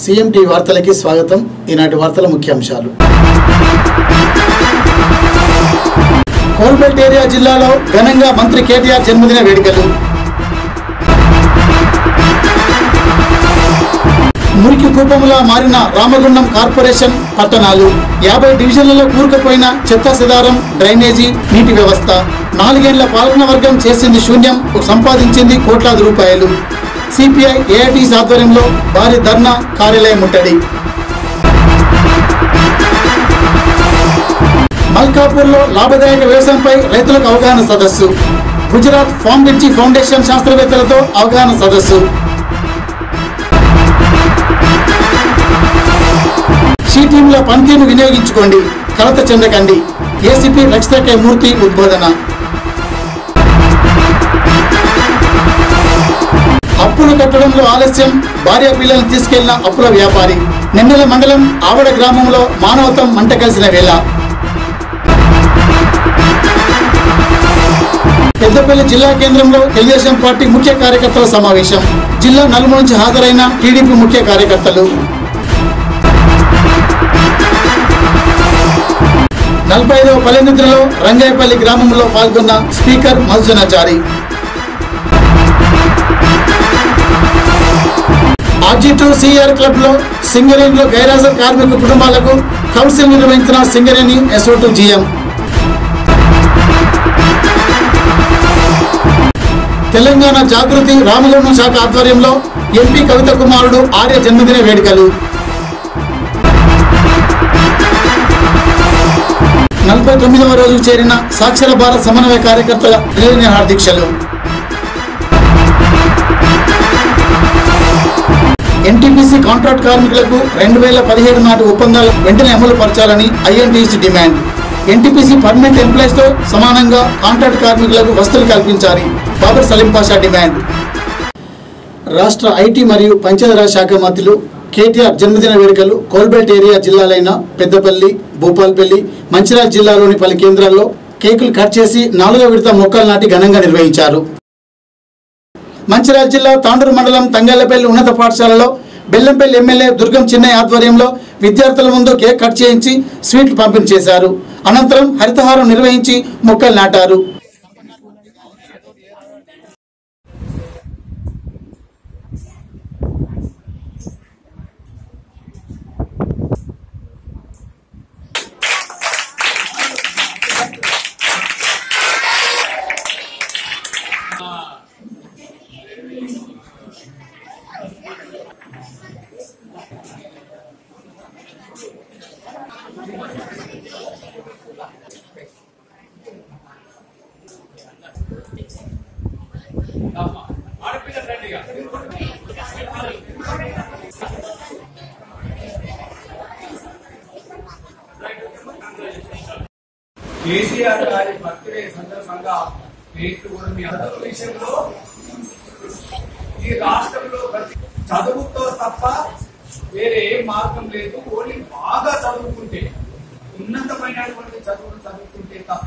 CM TV వార్తలకి స్వాగతం ఈనాటి వార్తల ముఖ్యాంశాలు కోల్బెల్ట్ ఏరియా జిల్లాలో ఘనంగా మంత్రి కేటీఆర్ జన్మదిన వేడుకలు మురికి కూపములా మారిన రామగుండం కార్పొరేషన్ పట్టణాలు యాభై డివిజన్లలో కూరుకుపోయిన చెత్త సిదారం డ్రైనేజీ నీటి వ్యవస్థ నాలుగేళ్ల పాలన వర్గం చేసింది శూన్యం సంపాదించింది కోట్లాది రూపాయలు సిపిఐ ఏఐటీస్ ఆధ్వర్యంలో భారీ ధర్నా కార్యాలయం ముట్టడి మల్కాపూర్లో లాభదాయక వ్యవసాయంపై రైతులకు అవగాహన సదస్సు గుజరాత్ ఫామ్ మిర్చి ఫౌండేషన్ శాస్త్రవేత్తలతో అవగాహన సదస్సు షీ టీంల పనితీరును వినియోగించుకోండి కలత చెందకండి ఏసీపీ రక్షిత కే మూర్తి ఉద్బోధన అప్పులు కట్టడంలో ఆలస్యం భార్య పిల్లలను తీసుకెళ్లిన అప్పుల వ్యాపారి నిన్నెల మండలం ఆవడ గ్రామంలో మానవతం మంట కలిసిన వేళ పెద్దపల్లి జిల్లా కేంద్రంలో తెలుగుదేశం పార్టీ ముఖ్య కార్యకర్తల సమావేశం జిల్లా నలుమూల నుంచి హాజరైన టీడీపీ ముఖ్య కార్యకర్తలు నలభై ఐదవ పల్లెనిద్రలో రంగాయపల్లి గ్రామంలో పాల్గొన్న speaker మధుసనాచారి RG two CR club లో సింగరేణిలో గైరాజర్ కార్మిక కుటుంబాలకు కౌన్సిల్ నిర్వహించిన Singareni SO to GM Telangana Jagruthi Ramagundam శాఖ ఆధ్వర్యంలో ఎంపీ కవిత కుమారుడు ఆర్య జన్మదిన వేడుకలు నలభై తొమ్మిదవ రోజు చేరిన సాక్షర భారత్ సమన్వయ కార్యకర్తల నిరాహార దీక్షలు ఎన్టీపీసీ కాంట్రాక్ట్ కార్మికులకు రెండు వేల పదిహేడు నాటి ఒప్పందాలు వెంటనే అమలు పరచాలని INTUC demand NTPC permanent employees తో సమానంగా కాంట్రాక్ట్ కార్మికులకు వసతులు కల్పించాలి బాబర్ సలీం పాషా డిమాండ్ రాష్ట్ర ఐటీ మరియు పంచాయతీరాజ్ శాఖ మంత్రులు కేటీఆర్ జన్మదిన వేడుకలు కోల్బెల్ట్ ఏరియా జిల్లాలైన పెద్దపల్లి భూపాల్పల్లి మంచిర్యాల జిల్లాలోని పలు కేంద్రాల్లో కేకులు కట్ చేసి నాలుగో విడత మొక్కలు నాటి ఘనంగా నిర్వహించారు మంచిర్యాల జిల్లా తాండూరు మండలం తంగళ్లపల్లి ఉన్నత పాఠశాలలో బెల్లంపల్లి ఎమ్మెల్యే దుర్గం చిన్నయ్య ఆధ్వర్యంలో విద్యార్థుల ముందు కేక్ కట్ చేయించి స్వీట్లు పంపిణీ చేశారు అనంతరం హరితహారం నిర్వహించి మొక్కలు నాటారు కేసీఆర్ గారి బర్త్డే సందర్భంగా రేట్లు కూడా మీ అందరి విషయంలో ఈ రాష్ట్రంలో ప్రతి చదువుతో తప్ప వేరే ఏ మార్గం లేదు ఓన్లీ బాగా చదువుకుంటే ఉన్నతమైనటువంటి చదువులు చదువుకుంటే తప్ప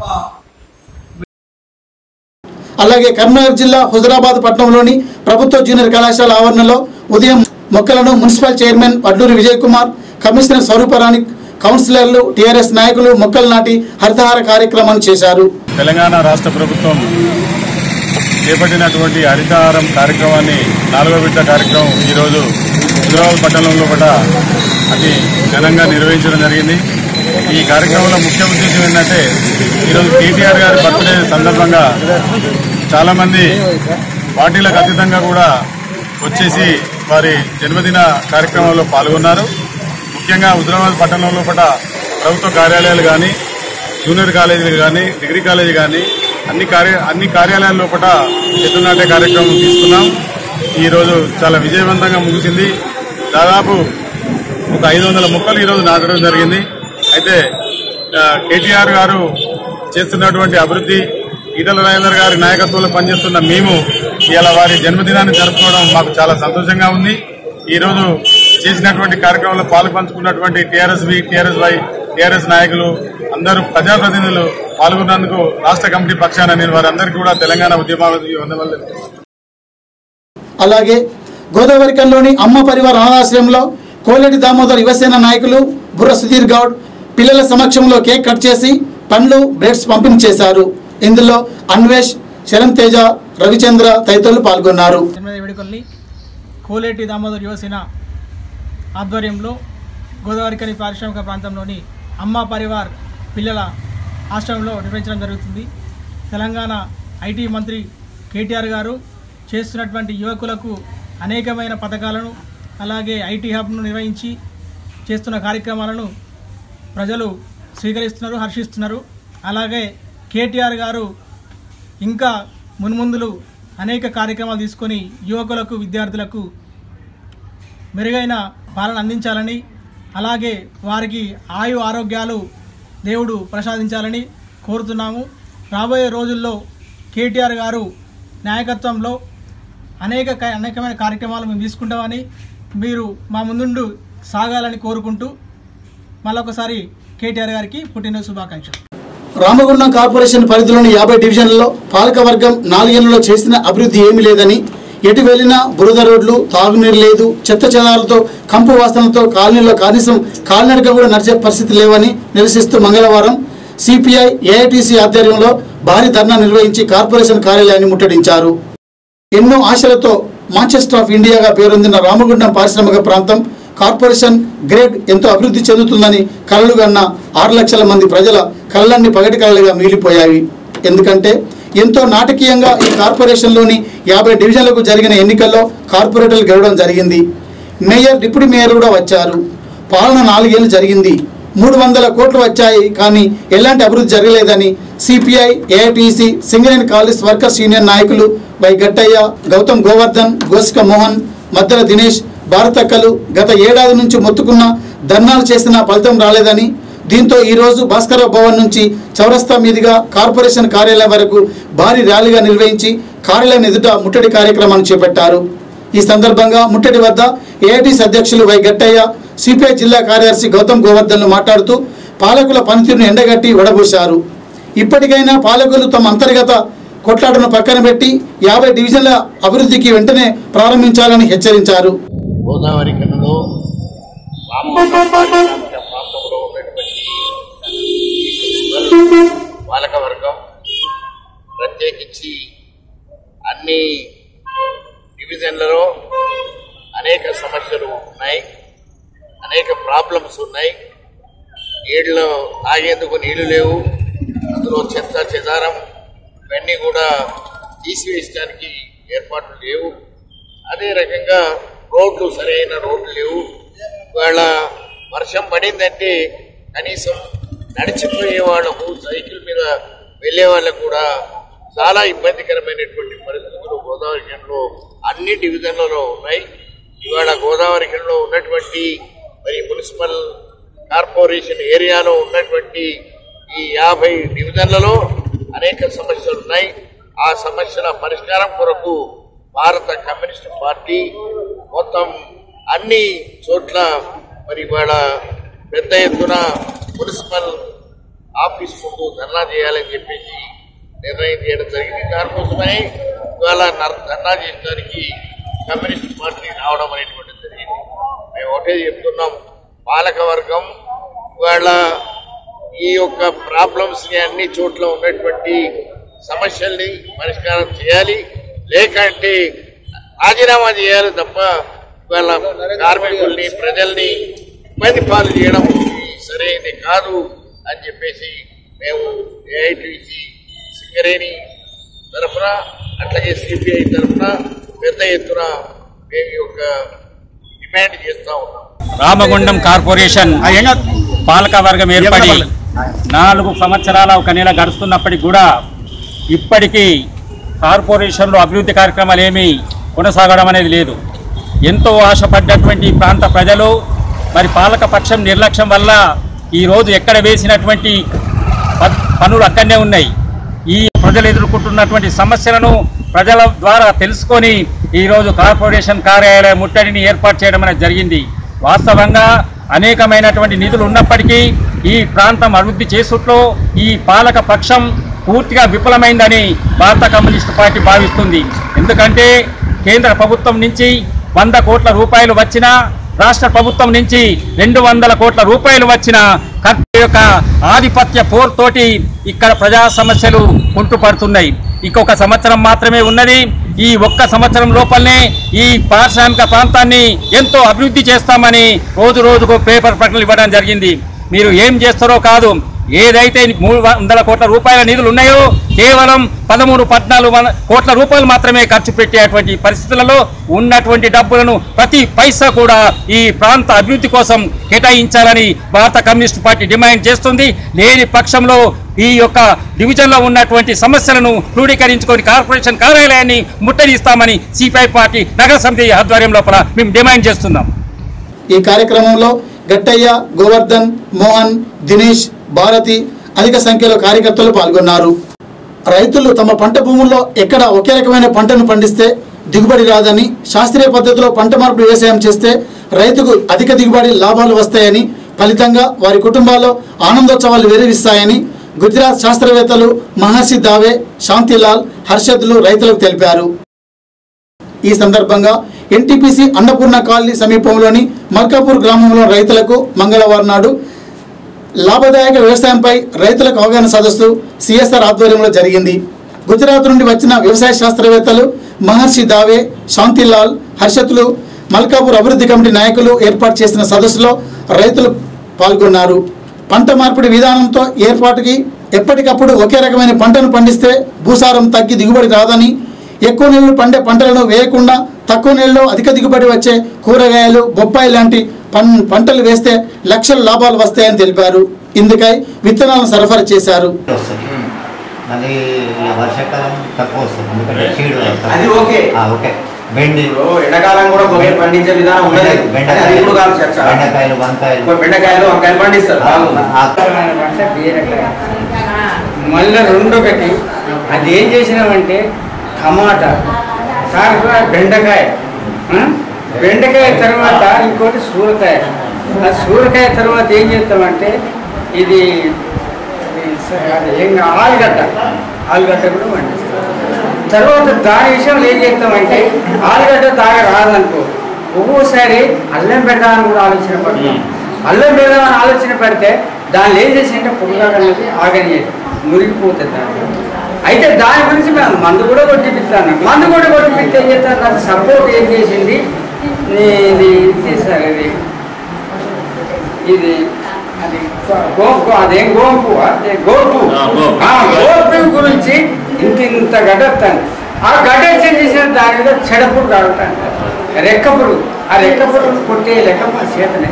అలాగే కరీంనగర్ జిల్లా హుజరాబాద్ పట్టణంలోని ప్రభుత్వ జూనియర్ కళాశాల ఆవరణలో ఉదయం మొక్కలను municipal chairman Vadluri Vijay Kumar commissioner Swarooparani కౌన్సిలర్లు టీఆర్ఎస్ నాయకులు మొక్కలు నాటి హరితహార కార్యక్రమాన్ని చేశారు తెలంగాణ రాష్ట్ర ప్రభుత్వం చేపట్టినటువంటి హరితహారం కార్యక్రమాన్ని నాలుగో విడత కార్యక్రమం ఈరోజు హైదరాబాద్ పట్టణంలో కూడా అతి ఘనంగా నిర్వహించడం జరిగింది ఈ కార్యక్రమంలో ముఖ్య ఉద్దేశం ఏంటంటే ఈరోజు కేటీఆర్ గారి బర్త్డే సందర్భంగా చాలామంది పార్టీలకు అతీతంగా కూడా వచ్చేసి వారి జన్మదిన కార్యక్రమంలో పాల్గొన్నారు ముఖ్యంగా హుజరాబాద్ పట్టణంలో కూడా ప్రభుత్వ కార్యాలయాలు కానీ జూనియర్ కాలేజీలు కానీ డిగ్రీ కాలేజీ కానీ అన్ని కార్య అన్ని కార్యాలయాల లోపల చెట్టు నాటే కార్యక్రమం తీసుకున్నాం ఈరోజు చాలా విజయవంతంగా ముగిసింది దాదాపు ఒక ఐదు వందల మొక్కలు ఈరోజు నాటడం జరిగింది అయితే ఆ, కేటీఆర్ గారు చేస్తున్నటువంటి అభివృద్ధి ఈటల రాజేందర్ గారి నాయకత్వంలో పనిచేస్తున్న మేము ఇలా వారి జన్మదినాన్ని జరుపుకోవడం మాకు చాలా సంతోషంగా ఉంది ఈ రోజు చేసినటువంటి కార్యక్రమంలో పాలు పంచుకున్నటువంటి TRS B TRS Y TRS నాయకులు అందరూ ప్రజాప్రతినిధులు పాల్గొన్నందుకు రాష్ట్ర కమిటీ పక్షాన నేను వారందరికీ కూడా తెలంగాణ ఉద్యమావళి వందనాలు అలాగే గోదావరికంలోని అమ్మ పరివార అనాథాశ్రయంలో కోలేటి దామోదర్ యువసేన నాయకులు బుర్ర సుధీర్ గౌడ్ పిల్లల సమక్షంలో కేక్ కట్ చేసి పండ్లు బ్రెడ్స్ పంపిణీ చేశారు ఇందులో అన్వేష్ శరణ్ తేజ రవిచంద్ర తదితరులు పాల్గొన్నారు జన్మదిన వేడుకల్ని కోలేటి దామోదర్ యువసేన ఆధ్వర్యంలో గోదావరికని పారిశ్రామిక ప్రాంతంలోని అమ్మ పరివార్ పిల్లల ఆశ్రమంలో నిర్వహించడం జరుగుతుంది తెలంగాణ ఐటీ మంత్రి కేటీఆర్ గారు చేస్తున్నటువంటి యువకులకు అనేకమైన పథకాలను అలాగే ఐటీ హబ్ను నిర్వహించి చేస్తున్న కార్యక్రమాలను ప్రజలు స్వీకరిస్తున్నారు హర్షిస్తున్నారు అలాగే కేటీఆర్ గారు ఇంకా మున్ముందులు అనేక కార్యక్రమాలు తీసుకొని యువకులకు విద్యార్థులకు మెరుగైన పాలన అందించాలని అలాగే వారికి ఆయు ఆరోగ్యాలు దేవుడు ప్రసాదించాలని కోరుతున్నాము రాబోయే రోజుల్లో కేటీఆర్ గారు నాయకత్వంలో అనేక క- అనేకమైన కార్యక్రమాలు మేము తీసుకుంటామని మీరు మా ముందుండు సాగాలని కోరుకుంటూ మళ్ళొకసారి కేటీఆర్ గారికి పుట్టినరోజు శుభాకాంక్షలు రామగుండం కార్పొరేషన్ పరిధిలోని యాభై డివిజన్లలో పాలకవర్గం నాలుగేళ్లలో చేసిన అభివృద్ధి ఏమీ లేదని ఎటు వెళ్ళినా బురద రోడ్లు తాగునీరు లేదు చెత్త చెదాలతో కంపు వాసనతో కాలనీలో కనీసం కాలినడక కూడా నడిచే పరిస్థితి లేవని నిరసిస్తూ మంగళవారం సిపిఐ ఏఐటిసి ఆధ్వర్యంలో భారీ ధర్నా నిర్వహించి కార్పొరేషన్ కార్యాలయాన్ని ముట్టడించారు ఎన్నో ఆశలతో మాంచెస్టర్ ఆఫ్ ఇండియాగా పేరొందిన రామగుండం పారిశ్రామిక ప్రాంతం కార్పొరేషన్ గ్రేడ్ ఎంతో అభివృద్ధి చెందుతుందని కలలుగన్న ఆరు లక్షల మంది ప్రజల కళ్ళన్ని పగటి కళ్ళగా మిగిలిపోయాయి ఎందుకంటే ఎంతో నాటకీయంగా ఈ కార్పొరేషన్లోని యాభై డివిజన్లకు జరిగిన ఎన్నికల్లో కార్పొరేటర్లు గెలవడం జరిగింది మేయర్ డిప్యూటీ మేయర్ కూడా వచ్చారు పాలన నాలుగేళ్లు జరిగింది మూడు వందల కోట్లు వచ్చాయి కానీ ఎలాంటి అభివృద్ధి జరగలేదని CPI AITC Singareni college workers union నాయకులు వై గట్టయ్య గౌతమ్ గోవర్ధన్ గోసిక మోహన్ మద్దల దినేష్ భారతక్కలు గత ఏడాది నుంచి మొత్తుకున్న ధర్నాలు చేసిన ఫలితం రాలేదని దీంతో ఈరోజు భాస్కరరావు భవన్ నుంచి చౌరస్తా మీదుగా కార్పొరేషన్ కార్యాలయం వరకు భారీ ర్యాలీగా నిర్వహించి కార్యాలయం ఎదుట ముట్టడి కార్యక్రమాన్ని చేపట్టారు ఈ సందర్భంగా ముట్టడి వద్ద ఏఐటీసీ అధ్యక్షులు వై గట్టయ్య సిపిఐ జిల్లా కార్యదర్శి గౌతమ్ గోవర్ధన్లు మాట్లాడుతూ పాలకుల పనితీరును ఎండగట్టి వడబోశారు ఇప్పటికైనా పాలకులు తమ అంతర్గత కొట్లాటను పక్కన పెట్టి యాభై డివిజన్ల అభివృద్ధికి వెంటనే ప్రారంభించాలని హెచ్చరించారు గోదావరి కన్నులో రామోజీ పారిశ్రామిక ప్రాంతంలో ఉన్నటువంటి పాలక వర్గం ప్రత్యేకించి అన్ని డివిజన్లలో అనేక సమస్యలు ఉన్నాయి అనేక ప్రాబ్లమ్స్ ఉన్నాయి నీళ్ళు తాగేందుకు నీళ్లు లేవు అందులో చెత్త చెదారం ఇవన్నీ కూడా తీసివేయడానికి ఏర్పాట్లు లేవు అదే రకంగా రోడ్లు సరైన రోడ్లు లేవు ఇవాళ వర్షం పడిందంటే కనీసం నడిచిపోయే వాళ్ళకు సైకిల్ మీద వెళ్ళే వాళ్ళకు కూడా చాలా ఇబ్బందికరమైనటువంటి పరిస్థితులు గోదావరి ఖండ్లో అన్ని డివిజన్లలో ఉన్నాయి ఇవాళ గోదావరి ఖండ్లో ఉన్నటువంటి మరి మున్సిపల్ కార్పొరేషన్ ఏరియాలో ఉన్నటువంటి ఈ యాభై డివిజన్లలో అనేక సమస్యలు ఉన్నాయి ఆ సమస్యల పరిష్కారం కొరకు భారత కమ్యూనిస్ట్ పార్టీ మొత్తం అన్ని చోట్ల మరి ఇవాళ పెద్ద ఎత్తున మున్సిపల్ ఆఫీస్ ముందు ధర్నా చేయాలని చెప్పేసి నిర్ణయం చేయడం జరిగింది దానికోసమని ఇవాళ నర్- ధర్నా చేయడానికి కమ్యూనిస్ట్ పార్టీ రావడం అనేటువంటిది జరిగింది మేము ఒకటే చెప్తున్నాం పాలక వర్గం ఇవాళ ఈ యొక్క ప్రాబ్లమ్స్ ని అన్ని చోట్ల ఉన్నటువంటి సమస్యల్ని పరిష్కారం చేయాలి లేకంటే రాజీనామా చేయాలి తప్ప ఇవాళ కార్మికుల్ని ప్రజల్ని ఇబ్బంది పాలు చేయడం ఇది సరైనది కాదు అని చెప్పేసి మేము ఏఐటీసీ సింగరేణి తరఫున అట్లాగే సిపిఐ తరఫున పెద్ద ఎత్తున మేము ఈ యొక్క డిమాండ్ చేస్తా ఉన్నాం రామగుండం కార్పొరేషన్ పాలక వర్గం ఏర్పడి నాలుగు సంవత్సరాల ఒక నెల గడుస్తున్నప్పటికి కూడా ఇప్పటికీ కార్పొరేషన్లో అభివృద్ధి కార్యక్రమాలు ఏమీ కొనసాగడం అనేది లేదు ఎంతో ఆశపడ్డటువంటి ఈ ప్రాంత ప్రజలు మరి పాలక పక్షం నిర్లక్ష్యం వల్ల ఈరోజు ఎక్కడ వేసినటువంటి ప- పనులు అక్కడనే ఉన్నాయి ఈ ప్రజలు ఎదుర్కొంటున్నటువంటి సమస్యలను ప్రజల ద్వారా తెలుసుకొని ఈరోజు కార్పొరేషన్ కార్యాలయ ముట్టడిని ఏర్పాటు చేయడం అనేది జరిగింది వాస్తవంగా అనేకమైనటువంటి నిధులు ఉన్నప్పటికీ ఈ ప్రాంతం అభివృద్ధి చేసుట్లో ఈ పాలక పక్షం పూర్తిగా విఫలమైందని భారత కమ్యూనిస్టు పార్టీ భావిస్తుంది ఎందుకంటే కేంద్ర ప్రభుత్వం నుంచి వంద కోట్ల రూపాయలు వచ్చినా రాష్ట్ర ప్రభుత్వం నుంచి రెండు వందల కోట్ల రూపాయలు వచ్చిన ఖర్చు యొక్క ఆధిపత్య పోరుతోటి ఇక్కడ ప్రజా సమస్యలు కుంటుపడుతున్నాయి ఇంకొక సంవత్సరం మాత్రమే ఉన్నది ఈ ఒక్క సంవత్సరం లోపలనే ఈ పారిశ్రామిక ప్రాంతాన్ని ఎంతో అభివృద్ధి చేస్తామని రోజు రోజుకు పేపర్ ప్రకటనలు ఇవ్వడం జరిగింది మీరు ఏం చేస్తారో కాదు ఏదైతే మూడు వందల కోట్ల రూపాయల నిధులు ఉన్నాయో కేవలం పదమూడు పద్నాలుగు వంద కోట్ల రూపాయలు మాత్రమే ఖర్చు పెట్టేటువంటి పరిస్థితులలో ఉన్నటువంటి డబ్బులను ప్రతి పైసా కూడా ఈ ప్రాంత అభివృద్ధి కోసం కేటాయించాలని భారత కమ్యూనిస్ట్ పార్టీ డిమాండ్ చేస్తుంది లేని పక్షంలో ఈ యొక్క డివిజన్లో ఉన్నటువంటి సమస్యలను క్రోడీకరించుకొని కార్పొరేషన్ కార్యాలయాన్ని ముట్టడిస్తామని సిపిఐ పార్టీ నగర సమితి ఆధ్వర్యం లోపల మేము డిమాండ్ చేస్తున్నాం ఈ కార్యక్రమంలో గట్టయ్య గోవర్ధన్ మోహన్ దినేష్ భారతి అధిక సంఖ్యలో కార్యకర్తలు పాల్గొన్నారు రైతులు తమ పంట భూముల్లో ఎక్కడ ఒకే రకమైన పంటను పండిస్తే దిగుబడి రాదని శాస్త్రీయ పద్ధతిలో పంట మార్పిడి వ్యవసాయం చేస్తే రైతుకు అధిక దిగుబడి లాభాలు వస్తాయని ఫలితంగా వారి కుటుంబాల్లో ఆనందోత్సవాలు వెరవిస్తాయని గుజరాత్ శాస్త్రవేత్తలు మహర్షి దావే శాంతిలాల్ హర్షద్లు రైతులకు తెలిపారు ఈ సందర్భంగా ఎన్టీపీసీ అన్నపూర్ణ కాలనీ సమీపంలోని మల్కాపూర్ గ్రామంలో రైతులకు మంగళవారం నాడు లాభదాయక వ్యవసాయంపై రైతులకు అవగాహన సదస్సు సిఎస్ఆర్ ఆధ్వర్యంలో జరిగింది గుజరాత్ నుండి వచ్చిన వ్యవసాయ శాస్త్రవేత్తలు మహర్షి దావే శాంతిలాల్ హర్షత్లు మల్కాపూర్ అభివృద్ధి కమిటీ నాయకులు ఏర్పాటు చేసిన సదస్సులో రైతులు పాల్గొన్నారు పంట మార్పిడి విధానంతో ఏర్పాటుకి ఎప్పటికప్పుడు ఒకే రకమైన పంటను పండిస్తే భూసారం తగ్గి దిగుబడి రాదని ఎక్కువ నీళ్లు పండే పంటలను వేయకుండా తక్కువ నీళ్ళలో అధిక దిగుబడి వచ్చే కూరగాయలు బొప్పాయి లాంటి పం పంటలు వేస్తే లక్షల లాభాలు వస్తాయని తెలిపారు ఇందుకై విత్తనాలను సరఫరా చేశారు వస్తుంది అది వర్షాకాలం తక్కువ వస్తుంది ఎందుకంటే చీడు అది ఓకే. ఓకే బెండి ఇప్పుడు ఎండాకాలం కూడా కొబ్బరి పండించే విధానం ఉన్నది బెండకాయలు అది ఇప్పుడు కాదు చర్చ. బెండకాయలు వంకాయలు ఇప్పుడు బెండకాయలు వంకాయలు పండిస్తారు బాగుంది. ఆ- బీరకాయ మళ్ళీ రెండొకటి అది ఏం చేసినామంటే టమాటా తర్వాత బెండకాయ ఆ? బెండకాయ తర్వాత ఇంకోటి సూరకాయ ఆ సూరకాయ తర్వాత ఏం చేస్తామంటే ఇది ఇది స- అది ఏం ఆలుగడ్డ ఆలుగడ్డ కూడా పండిస్తాం తర్వాత దాని విషయంలో ఏం చేస్తామంటే ఆలుగడ్డ తాగ రాదనుకో ఒక్కోసారి అల్లం పెడదామని కూడా ఆలోచన పడతాం అల్లం పెడదామని ఆలోచన పెడితే దాన్ని ఏం చేసింటే పొగలాగా అనేది ఆగనియదు మురిగిపోతుంది దాన్ని అయితే దాని గురించి మేము మందు కూడా కొట్టిపిస్తాను మందు కూడా కొట్టిపిస్తే ఏం చేస్తాను దానికి సపోర్ట్ ఏం చేసింది ఇది ఇది సార్ ఇది ఇది అది గోపు అదేం గోపు గోపు ఆ గోపు గురించి ఇంత ఇంత గడ్డతాను ఆ గడ్డ ఏం చేసిన దాని మీద చెడపుడు కడతాను రెక్క పురుగు ఆ రెక్క పురుగు కొట్టే లెక్క మా చేతనే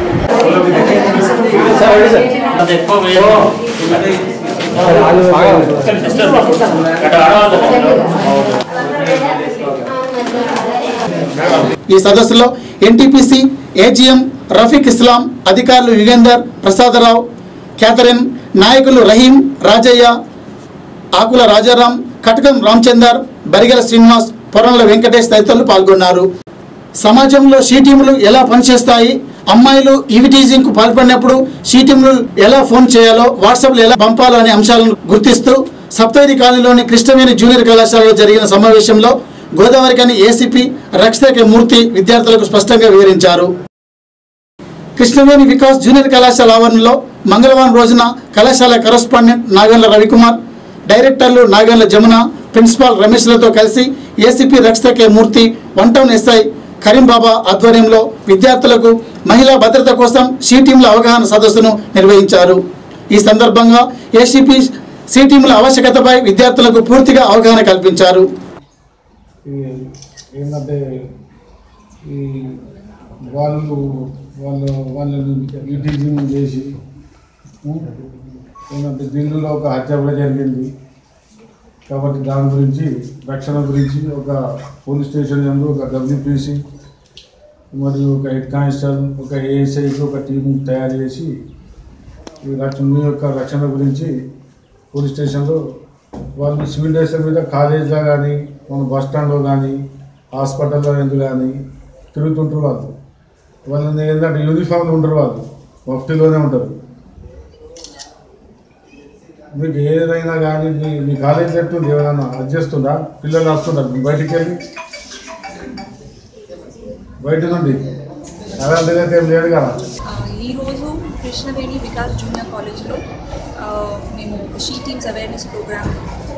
ఈ సదస్సులో ఎన్టీపీసీ ఏజీఎం రఫీక్ ఇస్లాం అధికారులు యుగేందర్ ప్రసాదరావు క్యాథరిన్ నాయకులు రహీం రాజయ్య ఆకుల రాజారాం కటకం రామచందర్ బరిగల శ్రీనివాస్ పొరంల వెంకటేష్ తదితరులు పాల్గొన్నారు సమాజంలో షీటీములు ఎలా పనిచేస్తాయి అమ్మాయిలు ఈవిటీజింగ్ కు పాల్పడినప్పుడు షీటీములు ఎలా ఫోన్ చేయాలో వాట్సాప్లో ఎలా పంపాలో అనే అంశాలను గుర్తిస్తూ సప్తగిరి కాలనీలోని కృష్ణవేణి జూనియర్ కళాశాలలో జరిగిన సమావేశంలో గోదావరికని ఏసీపీ రక్షిత మూర్తి విద్యార్థులకు స్పష్టంగా వివరించారు కృష్ణవేణి వికాస్ జూనియర్ కళాశాల ఆవరణలో మంగళవారం రోజున కళాశాల కరస్పాండెంట్ నాగన్ల రవికుమార్ డైరెక్టర్లు నాగన్ల జమున ప్రిన్సిపాల్ రమేష్లతో కలిసి ACP Rakshitha K Murthy one town SI Karimbaba ఆధ్వర్యంలో విద్యార్థులకు మహిళా భద్రత కోసం సి టీంల అవగాహన సదస్సును నిర్వహించారు ఈ సందర్భంగా ఏసీపీ సి టీంల ఆవశ్యకతపై విద్యార్థులకు పూర్తిగా అవగాహన కల్పించారు ఈ ఏంటంటే ఈ వాళ్ళు వాళ్ళు వాళ్ళని ఈటీజింగ్ చేసి ఉం, ఏంటంటే ఢిల్లీలో ఒక హత్య కూడా జరిగింది కాబట్టి దాని గురించి రక్షణ గురించి ఒక పోలీస్ స్టేషన్ యందు ఒక డబ్ల్యూపీసీ మరియు ఒక హెడ్ కానిస్టేబుల్ ఒక ఏఎస్ఐకి ఒక టీం తయారు చేసి ఈ రక్షణ మీ యొక్క రక్షణ గురించి పోలీస్ స్టేషన్లో వాళ్ళు సివిల్ డ్రెస్ల మీద కాలేజ్లో కానీ మన బస్ స్టాండ్లో కానీ హాస్పిటల్లో ఎందుకు కానీ తిరుగుతుంటారు వాళ్ళు వాళ్ళని ఏంటంటే యూనిఫామ్లో ఉంటారు వాళ్ళు మఫ్టీలోనే ఉంటారు మీకు ఏదైనా కానీ మీ మీ కాలేజ్ చెప్తుంది ఏమైనా అది చేస్తుందా పిల్లలు వస్తుంటారు బయటికి వెళ్ళి బయట నుండి అలాంటిది అయితే ఏం లేదు కదా ఆ, ఈరోజు కృష్ణవేణి వికాస్ జూనియర్ కాలేజ్లో ఆ, మేము ఒక షీ టీమ్స్ అవేర్నెస్ ప్రోగ్రామ్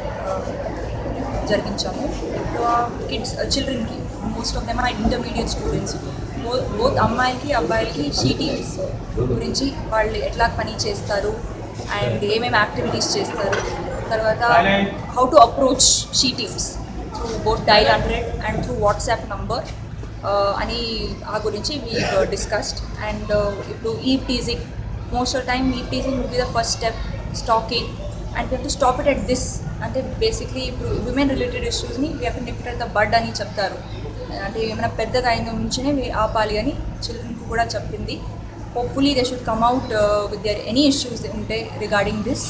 జరిగించాము కిడ్స్ చిల్డ్రన్కి most of them are intermediate students both అమ్మాయిలకి అబ్బాయిలకి షీ టీమ్స్ గురించి వాళ్ళు ఎట్లా పని చేస్తారు అండ్ ఏమేమి యాక్టివిటీస్ చేస్తారు తర్వాత how to approach she teams through both dial hundred and through WhatsApp number అని ఆ గురించి వీ డిస్కస్డ్ అండ్ ఇప్పుడు eve teasing most of time eve teasing will be the first step stalking and we to stop it at this అంటే basically ఇప్పుడు women related ఇష్యూస్ని we have nip at the bud అని చెప్తారు అంటే ఏమైనా పెద్దగా అయిన నుంచినే వీ ఆపాలి అని చిల్డ్రన్కి కూడా చెప్పింది hopefully they should come out with their any issues ఉంటే regarding this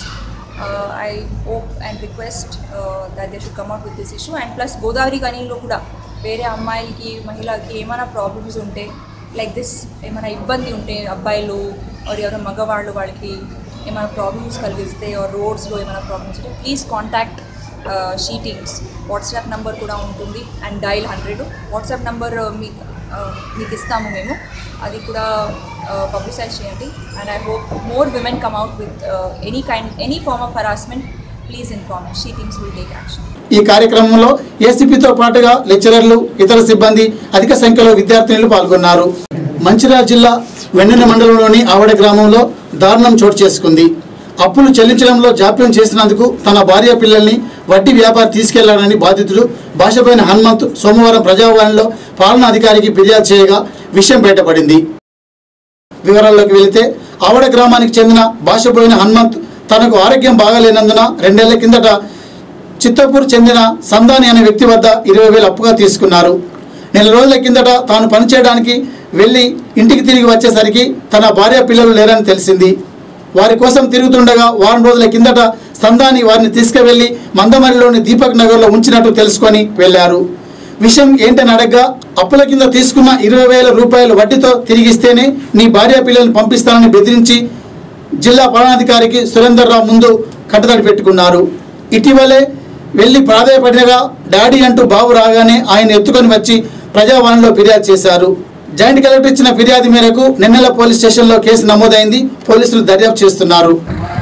I hope and request that they should come out with this issue and plus గోదావరి గనిలో కూడా వేరే అమ్మాయిలకి మహిళలకి ఏమైనా ప్రాబ్లమ్స్ ఉంటే లైక్ దిస్ ఏమైనా ఇబ్బంది ఉంటే అబ్బాయిలు ఆర్ ఎవరైనా మగవాళ్ళు వాళ్ళకి ఏమైనా ప్రాబ్లమ్స్ కలిగిస్తే ఆర్ రోడ్స్లో ఏమైనా ప్రాబ్లమ్స్ ఉంటే please contact she teams WhatsApp number కూడా ఉంటుంది and dial hundred WhatsApp number మీకు మీకు ఇస్తాము మేము అది కూడా పబ్లిసైజ్ చేయండి and I hope more women come out with any kind any form of harassment please inform she teams will take action ఈ కార్యక్రమంలో ఏసీపీతో పాటుగా లెక్చరర్లు ఇతర సిబ్బంది అధిక సంఖ్యలో విద్యార్థినులు పాల్గొన్నారు మంచిర్యాల జిల్లా వెన్నెన మండలంలోని ఆవడ గ్రామంలో దారుణం చోటు చేసుకుంది అప్పులు చెల్లించడంలో జాప్యం చేసినందుకు తన భార్య పిల్లల్ని వడ్డీ వ్యాపారి తీసుకెళ్లాడని బాధితుడు భాషపోయిన హనుమంత్ సోమవారం ప్రజావాణిలో పాలనా అధికారికి ఫిర్యాదు చేయగా విషయం బయటపడింది వివరాల్లోకి వెళితే ఆవడ గ్రామానికి చెందిన భాషపోయిన హనుమంత్ తనకు ఆరోగ్యం బాగాలేనందున రెండేళ్ల కిందట చిత్తపూర్ చెందిన సందాని అనే వ్యక్తి వద్ద ఇరవై వేలు అప్పుగా తీసుకున్నారు నెల రోజుల కిందట తాను పనిచేయడానికి వెళ్ళి ఇంటికి తిరిగి వచ్చేసరికి తన భార్య పిల్లలు లేరని తెలిసింది వారి కోసం తిరుగుతుండగా వారం రోజుల కిందట సందాని వారిని తీసుకువెళ్లి మందమరిలోని దీపక్ నగర్లో ఉంచినట్టు తెలుసుకొని వెళ్లారు విషయం ఏంటని అడగ్గా అప్పుల కింద తీసుకున్న ఇరవై వేల రూపాయలు వడ్డీతో తిరిగిస్తేనే నీ భార్య పిల్లల్ని పంపిస్తానని బెదిరించి జిల్లా పాలనాధికారికి సురేందర్ రావు ముందు కట్టుదడి పెట్టుకున్నారు ఇటీవలే వెళ్లి ప్రాధాయపడినగా డాడీ అంటూ బాబు రాగానే ఆయన ఎత్తుకొని వచ్చి ప్రజావాణిలో ఫిర్యాదు చేశారు జాయింట్ కలెక్టర్ ఇచ్చిన ఫిర్యాదు మేరకు నిన్నెల పోలీస్ స్టేషన్లో కేసు నమోదైంది పోలీసులు దర్యాప్తు చేస్తున్నారు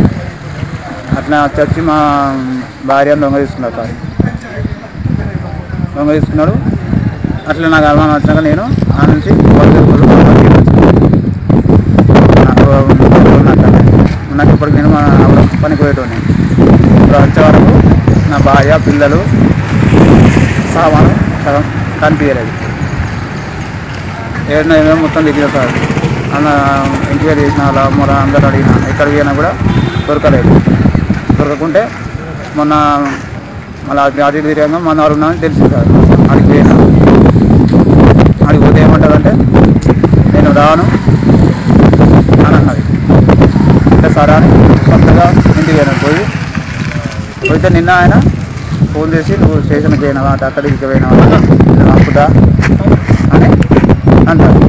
అట్లా వచ్చి మా భార్యను దొంగ తీసుకున్నారు సార్ దొంగ తీసుకున్నాడు అట్లా నాకు అనుమానం వచ్చినాక నేను ఆ నుంచి నాకు ఇప్పటికి నేను మా ఆవిడ పనికి పోయేటోని ఇప్పుడు వచ్చే వరకు నా భార్య పిల్లలు సామాను సగం కనిపించలేదు ఏదైనా ఏమేమి మొత్తం దిగిన సార్ అన్న ఎంక్వైరీ చేసిన వాళ్ళ మొర అందరూ అడిగిన ఎక్కడికి పోయినా కూడా దొరకలేదు దొరకకుంటే మొన్న మళ్ళీ అటు అటు ఇటు తిరిగాక మన వాళ్ళు ఉన్నామని తెలిసింది సార్ అడిగి పోయినా అడిగి పోతే ఏమంటారంటే నేను రాను అని అన్నది అంటే సరే అని కొత్తగా ఇంటికి పోయినాడు పోయి పోయితే నిన్న ఆయన ఫోన్ చేసి నువ్వు స్టేషన్కి పోయినావా అటు అక్కడికి పోయినావా నేను అప్పుదా అని అంటారు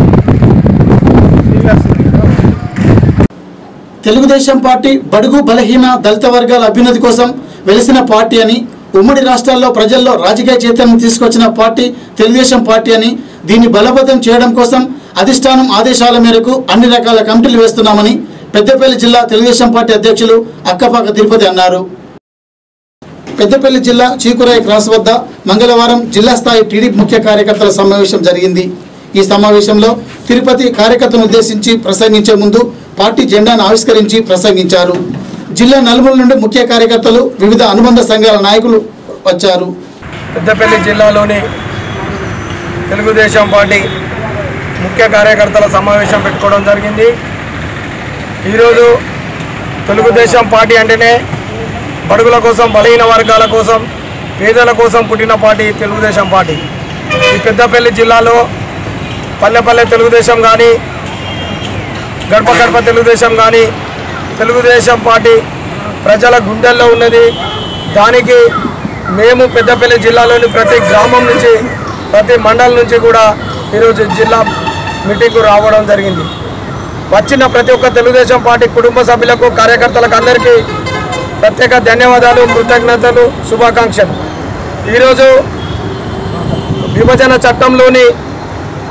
తెలుగుదేశం పార్టీ బడుగు బలహీన దళిత వర్గాల అభ్యున్నతి కోసం వెలిసిన పార్టీ అని ఉమ్మడి రాష్ట్రాల్లో ప్రజల్లో రాజకీయ చైతన్యం తీసుకొచ్చిన పార్టీ తెలుగుదేశం పార్టీ అని దీన్ని బలోపేతం చేయడం కోసం అధిష్టానం ఆదేశాల మేరకు అన్ని రకాల కమిటీలు వేస్తున్నామని పెద్దపల్లి జిల్లా తెలుగుదేశం పార్టీ అధ్యక్షులు అక్కపాక తిరుపతి అన్నారు పెద్దపల్లి జిల్లా చీకురాయి క్రాస్ వద్ద మంగళవారం జిల్లా స్థాయి టీడీపీ ముఖ్య కార్యకర్తల సమావేశం జరిగింది ఈ సమావేశంలో తిరుపతి కార్యకర్తను ఉద్దేశించి ప్రసంగించే ముందు పార్టీ జెండాను ఆవిష్కరించి ప్రసంగించారు జిల్లా నలుమూల నుండి ముఖ్య కార్యకర్తలు వివిధ అనుబంధ సంఘాల నాయకులు వచ్చారు పెద్దపల్లి జిల్లాలోని తెలుగుదేశం పార్టీ ముఖ్య కార్యకర్తల సమావేశం పెట్టుకోవడం జరిగింది ఈరోజు తెలుగుదేశం పార్టీ అంటేనే బడుగుల కోసం బలహీన వర్గాల కోసం పేదల కోసం పుట్టిన పార్టీ తెలుగుదేశం పార్టీ ఈ పెద్దపల్లి జిల్లాలో పల్లె పల్లె తెలుగుదేశం కానీ గడప గడప తెలుగుదేశం కానీ తెలుగుదేశం పార్టీ ప్రజల గుండెల్లో ఉన్నది దానికి మేము పెద్దపల్లి జిల్లాలోని ప్రతి గ్రామం నుంచి ప్రతి మండలం నుంచి కూడా ఈరోజు జిల్లా మీటింగ్కు రావడం జరిగింది వచ్చిన ప్రతి ఒక్క తెలుగుదేశం పార్టీ కుటుంబ సభ్యులకు కార్యకర్తలకు అందరికీ ప్రత్యేక ధన్యవాదాలు కృతజ్ఞతలు శుభాకాంక్షలు ఈరోజు విభజన చట్టంలోని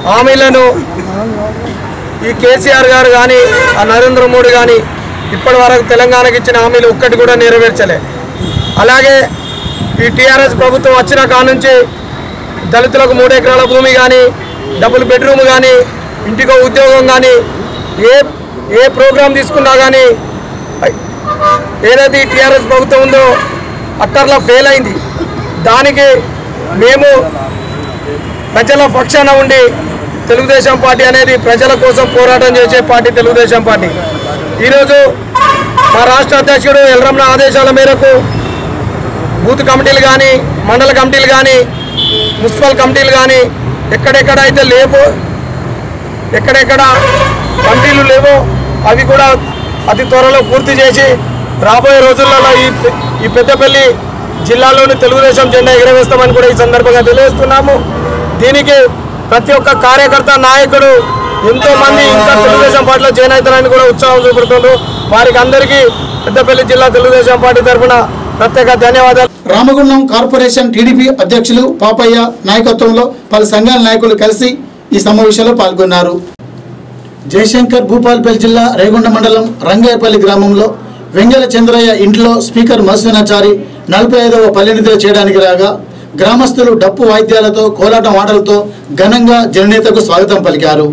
హామీలను ఈ కేసీఆర్ గారు కానీ ఆ నరేంద్ర మోడీ కానీ ఇప్పటి వరకు తెలంగాణకి ఇచ్చిన హామీలు ఒక్కటి కూడా నెరవేర్చలే అలాగే ఈ టీఆర్ఎస్ ప్రభుత్వం వచ్చిన కాడ నుంచి దళితులకు మూడు ఎకరాల భూమి కానీ డబుల్ బెడ్రూమ్ కానీ ఇంటికో ఉద్యోగం కానీ ఏ ఏ ప్రోగ్రాం తీసుకున్నా కానీ ఏదైతే ఈ టీఆర్ఎస్ ప్రభుత్వం ఉందో అట్టర్లో ఫెయిల్ అయింది దానికి మేము ప్రజల పక్షాన ఉండి తెలుగుదేశం పార్టీ అనేది ప్రజల కోసం పోరాటం చేసే పార్టీ తెలుగుదేశం పార్టీ ఈరోజు మా రాష్ట్ర అధ్యక్షుడు ఎల్రమణ ఆదేశాల మేరకు బూత్ కమిటీలు కానీ మండల కమిటీలు కానీ మున్సిపల్ కమిటీలు కానీ ఎక్కడెక్కడ అయితే లేవో ఎక్కడెక్కడ కమిటీలు లేవో అవి కూడా అతి త్వరలో పూర్తి చేసి రాబోయే రోజులలో ఈ ఈ పెద్దపల్లి జిల్లాలోని తెలుగుదేశం జెండా ఎగరవేస్తామని కూడా ఈ సందర్భంగా తెలియజేస్తున్నాము దీనికి ప్రతి ఒక్క కార్యకర్త నాయకుడు ఎంతో మంది ఇంకా తెలుగుదేశం పార్టీలో జాయిన్ అవుతారని కూడా ఉత్సాహం చూపెడుతున్నారు వారికి అందరికీ పెద్దపల్లి జిల్లా తెలుగుదేశం పార్టీ తరఫున ప్రత్యేక ధన్యవాదాలు రామగుండం కార్పొరేషన్ టీడీపీ అధ్యక్షులు పాపయ్య నాయకత్వంలో పలు సంఘాల నాయకులు కలిసి ఈ సమావేశంలో పాల్గొన్నారు జయశంకర్ భూపాల్పల్లి జిల్లా రేగొండ మండలం రంగాయపల్లి గ్రామంలో వెంగళ చంద్రయ్య ఇంట్లో స్పీకర్ మత్స్యనాచారి నలభై ఐదవ పల్లెనిద్ర చేయడానికి రాగా గ్రామస్తులు డప్పు వాయిద్యాలతో కోలాటం ఆటలతో ఘనంగా జననేతకు స్వాగతం పలికారు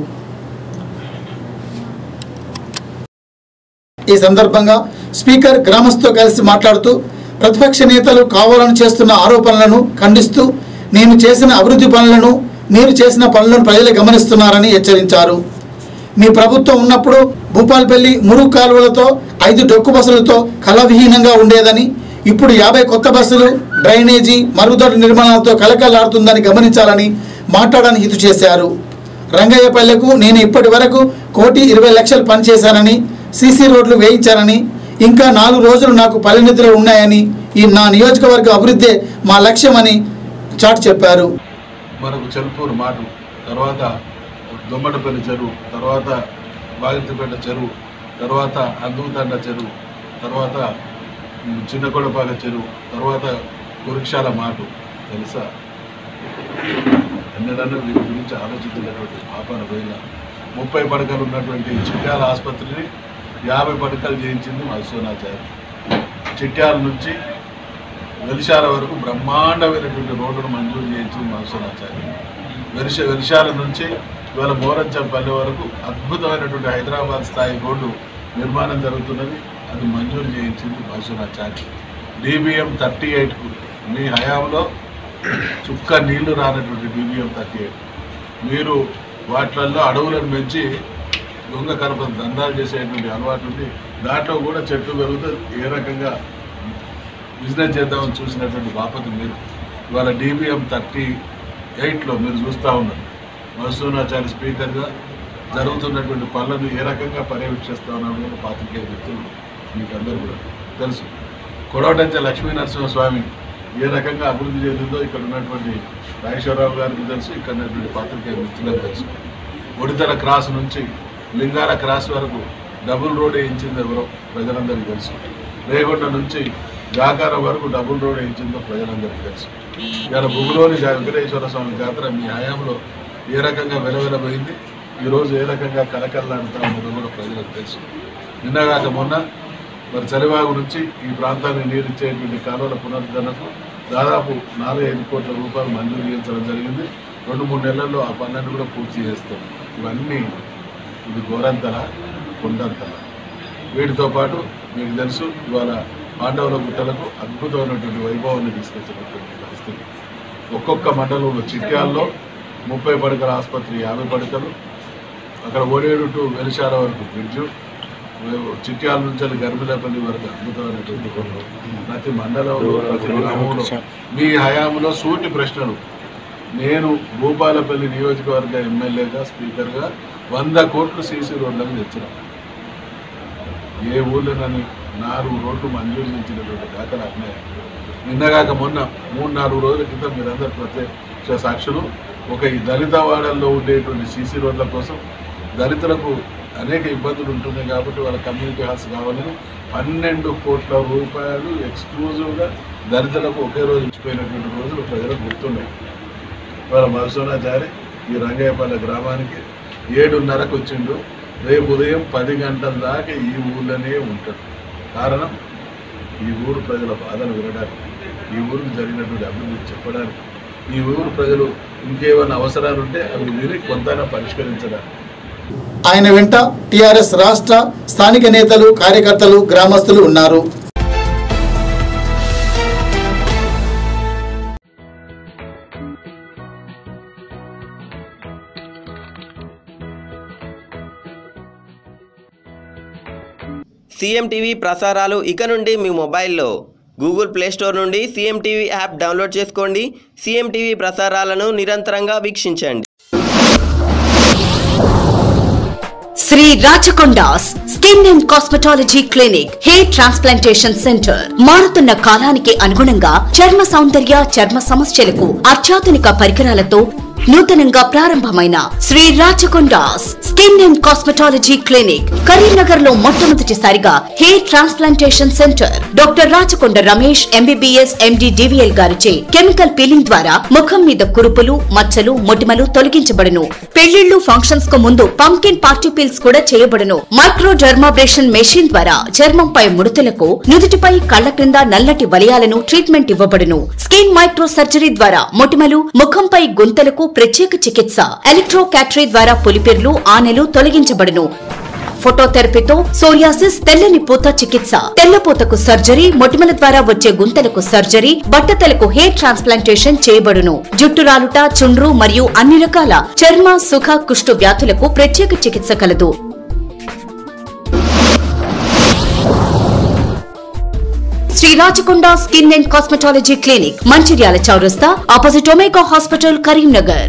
ఈ సందర్భంగా స్పీకర్ గ్రామస్తుతో కలిసి మాట్లాడుతూ ప్రతిపక్ష నేతలు కావాలని చేస్తున్న ఆరోపణలను ఖండిస్తూ నేను చేసిన అభివృద్ధి పనులను మీరు చేసిన పనులను ప్రజలు గమనిస్తున్నారని హెచ్చరించారు మీ ప్రభుత్వం ఉన్నప్పుడు భూపాల్పల్లి మురుగు కాలువలతో ఐదు డొక్కు బస్సులతో కలవిహీనంగా ఉండేదని ఇప్పుడు యాభై కొత్త బస్సులు డ్రైనేజీ మరుగుదొడ్డి నిర్మాణాలతో కలకలాడుతుందని గమనించాలని మాట్లాడని హితు చేశారు రంగయ్యపల్లెకు నేను ఇప్పటి వరకు కోటి ఇరవై లక్షలు పనిచేశానని సీసీ రోడ్లు వేయించానని ఇంకా నాలుగు రోజులు నాకు పల్లెనిధులు ఉన్నాయని ఈ నా నియోజకవర్గ అభివృద్ధే మా లక్ష్యమని చాటు చెప్పారు మనకు చెల్పూరు మాటు తర్వాత దొమ్మటపల్లి చెరువు తర్వాత బాగిరిపేట చెరువు తర్వాత అందుతండ చెరువు తర్వాత ఉమ్, చిన్నకొడపాక చెరువు తర్వాత కురుక్షాల మాటు తెలుసా ఎన్నడన్నా వీటి గురించి ఆలోచించినటువంటి పాపన పోయిన ముప్పై పడకలు ఉన్నటువంటి చిట్యాల ఆసుపత్రిని యాభై పడకలు చేయించింది మధుసూనాచారి చిట్యాల నుంచి వెలిశాల వరకు బ్రహ్మాండమైనటువంటి రోడ్డును మంజూరు చేయించింది మధుసూనాచారి వెలిశ వెలిశాల నుంచి ఇవాళ మోరంచంపల్లి వరకు అద్భుతమైనటువంటి హైదరాబాద్ స్థాయి రోడ్డు నిర్మాణం జరుగుతున్నది అది మంజూరు చేయించింది మధుసూనాచారి డిబిఎం థర్టీ ఎయిట్కు మీ హయాంలో చుక్క నీళ్లు రానటువంటి డిబిఎం థర్టీ ఎయిట్ మీరు వాటిల్లో అడవులను పెంచి దొంగ కనప దందాలు చేసేటువంటి అలవాటు ఉంది దాంట్లో కూడా చెట్లు పెరుగుతుంది ఏ రకంగా బిజినెస్ చేద్దామని చూసినటువంటి బాపతి మీరు ఇవాళ డిబిఎం థర్టీ ఎయిట్లో మీరు చూస్తూ ఉన్నారు మధుసూనాచారి స్పీకర్గా జరుగుతున్నటువంటి పనులను ఏ రకంగా పర్యవేక్షిస్తూ ఉన్నాడు కూడా పాత్రికేయ వ్యక్తులు మీకు అందరూ కూడా తెలుసు కొడవటంచ లక్ష్మీ నరసింహస్వామి ఏ రకంగా అభివృద్ధి చెందిందో ఇక్కడ ఉన్నటువంటి నాగేశ్వరరావు గారికి తెలుసు ఇక్కడ ఉన్నటువంటి పాత్రికేయ వ్యక్తులకు తెలుసు ఒడితల క్రాస్ నుంచి లింగాల క్రాస్ వరకు డబుల్ రోడ్ వేయించింది ఎవరో ప్రజలందరికీ తెలుసు రేగొండ నుంచి జాకారం వరకు డబుల్ రోడ్ వేయించిందో ప్రజలందరికీ తెలుసు ఇవాళ భూమిలోని జా- వెంకటేశ్వర స్వామి జాతర మీ హయాంలో ఏ రకంగా వెలవెలబోయింది ఈరోజు ఏ రకంగా కలకల్లాడుతా ఉన్నదో కూడా ప్రజలకు తెలుసు నిన్నగాక మొన్న మరి చలివాగు నుంచి ఈ ప్రాంతాన్ని నీరిచ్చేటువంటి కాలువల పునరుద్ధరణకు దాదాపు నాలుగు ఐదు కోట్ల రూపాయలు మంజూరు చేయించడం జరిగింది రెండు మూడు నెలల్లో ఆ పనులను కూడా పూర్తి చేస్తాం ఇవన్నీ ఇది గోరంతల కొండంతల వీటితో పాటు మీకు తెలుసు ఇవాళ పాండవుల గుట్టలకు అద్భుతమైనటువంటి వైభవాన్ని తీసుకొచ్చినటువంటి పరిస్థితి ఒక్కొక్క మండలంలో చిట్యాల్లో ముప్పై పడకల ఆసుపత్రి యాభై పడకలు అక్కడ ఓడేడు టు వెలిశాల వరకు బ్రిడ్జు చిట్యాల నుంచి గర్భిలపల్లి వరకు అద్భుతమైనటువంటి పనులు ప్రతి మండలంలో ప్రతి గ్రామంలో మీ హయాంలో సూటి ప్రశ్నలు నేను భూపాలపల్లి నియోజకవర్గ ఎమ్మెల్యేగా స్పీకర్గా వంద కోట్లు సీసీ రోడ్లకు తెచ్చిన ఏ ఊళ్ళోనని నాలుగు రోడ్లు మంజూరు చేసినటువంటి దాఖలు అన్నాయి నిన్నగాక మొన్న మూడు నాలుగు రోజుల క్రితం మీరందరూ ప్రత్యక్ష సాక్షులు ఒక ఈ దళిత వాడల్లో ఉండేటువంటి సీసీ రోడ్ల కోసం దళితులకు అనేక ఇబ్బందులు ఉంటున్నాయి కాబట్టి వాళ్ళ కమ్యూనిటీ హాల్స్ కావాలని పన్నెండు కోట్ల రూపాయలు ఎక్స్క్లూజివ్గా దళితులకు ఒకే రోజు ఇచ్చిపోయినటువంటి రోజులు ప్రజలకు గుర్తున్నాయి వాళ్ళ మధుసూనాచారి ఈ రంగయ్యపల్లి గ్రామానికి ఏడున్నరకు వచ్చిండు రేపు ఉదయం పది గంటల దాకా ఈ ఊళ్ళోనే ఉంటాడు కారణం ఈ ఊరు ప్రజల బాధను వినడానికి ఈ ఊరికి జరిగినటువంటి అభివృద్ధి చెప్పడానికి ఈ ఊరు ప్రజలు ఇంకేమైనా అవసరాలు ఉంటే అవి విని కొంతైనా పరిష్కరించడానికి ఆయన వెంట టీఆర్ఎస్ రాష్ట్ర స్థానిక నేతలు కార్యకర్తలు గ్రామస్తులు ఉన్నారు సీఎం టీవీ ప్రసారాలు ఇక నుండి మీ మొబైల్లో గూగుల్ ప్లే స్టోర్ నుండి సీఎం టీవీ యాప్ డౌన్లోడ్ చేసుకోండి సీఎం టీవీ ప్రసారాలను నిరంతరంగా వీక్షించండి Shri Rachakondas skin and cosmetology clinic hair transplantation centre మారుతున్న కాలానికి అనుగుణంగా చర్మ సౌందర్య చర్మ సమస్యలకు అత్యాధునిక పరికరాలతో నూతనంగా ప్రారంభమైన Shri Rachakondas skin and cosmetology clinic Karimnagar లో మొట్టమొదటిసారిగా hair transplantation centre doctor Rachakonda Ramesh MBBS MD DVL గారిచే కెమికల్ పీలింగ్ ద్వారా ముఖం మీద కురుపులు మచ్చలు మొటిమలు తొలగించబడును పెళ్లిళ్లు ఫంక్షన్స్ కు ముందు పంకిన్ పార్టీ పీల్స్ కూడా చేయబడును మైక్రో డర్మాబ్రేషన్ మెషిన్ ద్వారా చర్మంపై ముడతలకు నుదుటిపై కళ్ల క్రింద నల్లటి వలయాలను ట్రీట్మెంట్ ఇవ్వబడును స్కిన్ మైక్రో సర్జరీ ద్వారా మొటిమలు ముఖంపై గుంతలకు ప్రత్యేక చికిత్స ఎలక్ట్రో క్యాటరీ ద్వారా పులిపిర్లు ఆనెలు తొలగించబడును ఫోటోథెరపీతో సోరియాసిస్ తెల్లని పూత చికిత్స తెల్లపూతకు సర్జరీ మొటిమల ద్వారా వచ్చే గుంతలకు సర్జరీ బట్టతలకు హెయిర్ ట్రాన్స్ప్లాంటేషన్ చేయబడును జుట్టు రాలుట చుండ్రు మరియు అన్ని రకాల చర్మ సుఖ కుష్టు వ్యాధులకు ప్రత్యేక చికిత్స కలదు Shri Rachakonda skin and cosmetology clinic Mancherial చౌరస్తా opposite Omega hospital Karimnagar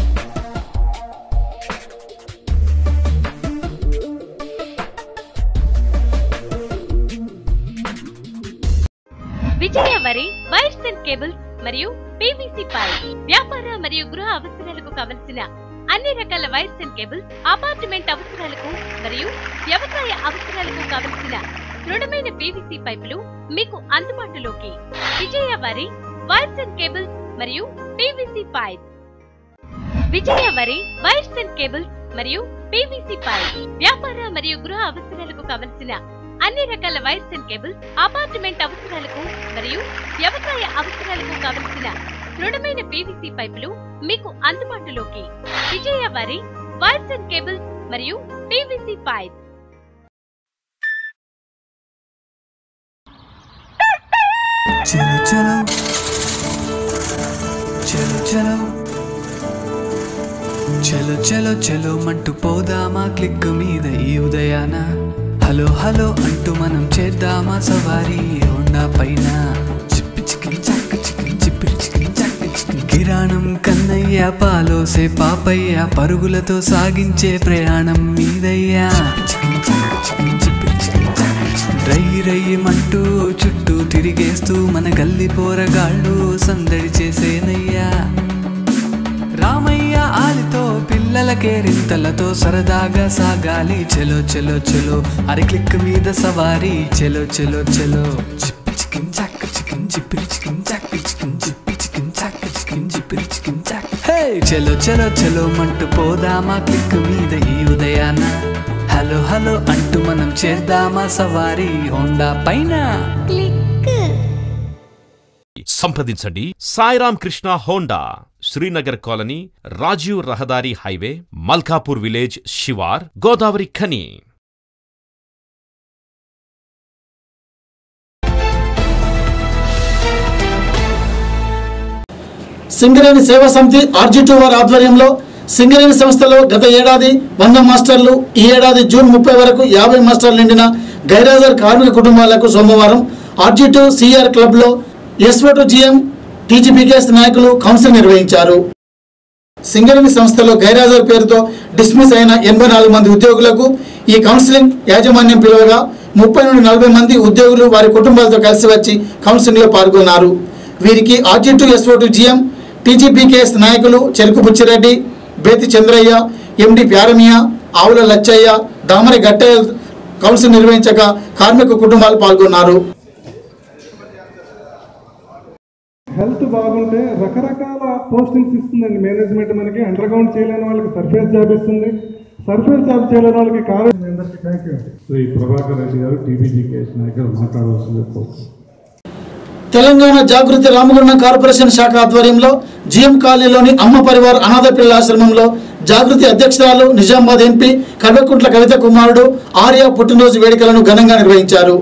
Vijaya వరి వైర్స్ అండ్ కేబుల్స్ మరియు పీవీసీ పైప్ వ్యాపార మరియు గృహ అవసరాలకు కావలసిన అన్ని రకాల వైర్స్ అండ్ కేబుల్స్ అపార్ట్మెంట్ అవసరాలకు మరియు వ్యవసాయ అవసరాలకు కావలసిన దృఢమైన పీవీసీ పైపులు మీకు అందుబాటులోకి విజయ వరి వైర్స్ అండ్ కేబుల్స్ మరియు పీవీసీ పైప్ విజయ వరి వైర్స్ అండ్ కేబుల్స్ మరియు పీవీసీ పైప్ వ్యాపార మరియు గృహ అవసరాలకు కావలసిన అన్ని రకాల వైర్స్ అండ్ కేబుల్స్ అపార్ట్మెంట్ అవసరాలకు మరియు వ్యవసాయ అవసరాలకు కావలసిన దృఢమైన పీవీసీ పైపులు మీకు అందుబాటులోకి విజయ వరి వైర్స్ అండ్ కేబుల్స్ మరియు పీవీసీ పైప్ చలో చలో చలో చలో చలో చలో చలో మంటూ పోదామా క్లిక్ మీద ఈ ఉదయాన హలో హలో అంటూ మనం చేద్దామా సవారీ హోండా పైన చిప్పి చికిన్ చక్క చికిన్ చిప్పిరి చికిన్ చక్క చికిన్ కిరాణం కన్నయ్య పాలోసే పాపయ్య పరుగులతో సాగించే ప్రయాణం మీదయ్యా చికిన్ చక్క చికిన్ చిప్పిరి చికిన్ చక్క చికిన్ రై రయ్యమంటూ చుట్టూ తిరిగేస్తూ మన గల్లి పోరగాళ్ళు సందడి చేసేనయ్యా రామయ్య ఆలితో పిల్లలకే రింతలతో సరదాగా సాగాలి చెలో చెలో చెలో అరి క్లిక్ మీద సవారీ చెలో చెలో చెలో చిప్పి చికిన్ చాక్ చికిన్ చిప్పిరి చికిన్ చాక్ చికిన్ చిప్పి చికిన్ చాక్ చికిన్ చిప్పిరి చికిన్ చాక్ హే చెలో చెలో చెలో మంటూ పోదామా క్లిక్ మీద ఈ ఉదయాన హలో హలో అంటూ మనం చేద్దామా సవారీ హోండా పైన సంప్రదించండి సాయిరామ్ కృష్ణ హోండా శ్రీనగర్ కాలనీ రాజీవ్ రహదారి హైవే మల్కాపూర్ విలేజ్ శివార్ గోదావరి ఖని సింగరేణి సేవా సమితి ఆర్జిటూ వారి ఆధ్వర్యంలో సింగరేణి సంస్థలో గత ఏడాది వంద మాస్టర్లు ఈ ఏడాది జూన్ ముప్పై వరకు యాభై మాస్టర్లు నిండిన గైరాజర్ కార్మిక కుటుంబాలకు సోమవారం ఆర్జిటూ సిఆర్ క్లబ్లో ఎస్ఓటు జిఎం టీజీపీకేఎస్ నాయకులు కౌన్సిల్ నిర్వహించారు సింగరేణి సంస్థలో గైరాజర్ పేరుతో డిస్మిస్ అయిన ఎనభై నాలుగు మంది ఉద్యోగులకు ఈ కౌన్సిలింగ్ యాజమాన్యం పిలువగా ముప్పై నుండి నలభై మంది ఉద్యోగులు వారి కుటుంబాలతో కలిసి వచ్చి కౌన్సిలింగ్లో పాల్గొన్నారు వీరికి ఆర్జిటూ ఎస్ఓటు జిఎం టీజీపీకేఎస్ నాయకులు చెరుకు బుచ్చిరెడ్డి బేతి చంద్రయ్య ఎండి ప్యారమియ ఆవుల లచ్చయ్య దామరి గట్టయ్య కౌన్సిల్ నిర్వహించగా కార్మిక కుటుంబాలు పాల్గొన్నారు హెల్త్ బాగుంటే రకరకాల పోస్టింగ్స్ ఇస్తుందండి మేనేజ్మెంట్ మనకి అండర్ గ్రౌండ్ చేయలేని వాళ్ళకి సర్ఫేస్ జాబ్ ఇస్తుంది సర్ఫేస్ జాబ్ చేయలేని వాళ్ళకి కాలేజ్ మీ అందరికీ థ్యాంక్ యూ శ్రీ ప్రభాకర్ రెడ్డి గారు టీబీజీకేఎస్ నాయకులు మాట్లాడవలసింది కోరుతున్నాను తెలంగాణ జాగృతి రామగుండం కార్పొరేషన్ శాఖ ఆధ్వర్యంలో జిఎం కాలనీలోని అమ్మ పరివార్ అనాథ పిల్లల ఆశ్రమంలో జాగృతి అధ్యక్షురాలు నిజామాబాద్ ఎంపీ కల్వకుంట్ల కవిత కుమారుడు ఆర్య పుట్టినరోజు వేడుకలను ఘనంగా నిర్వహించారు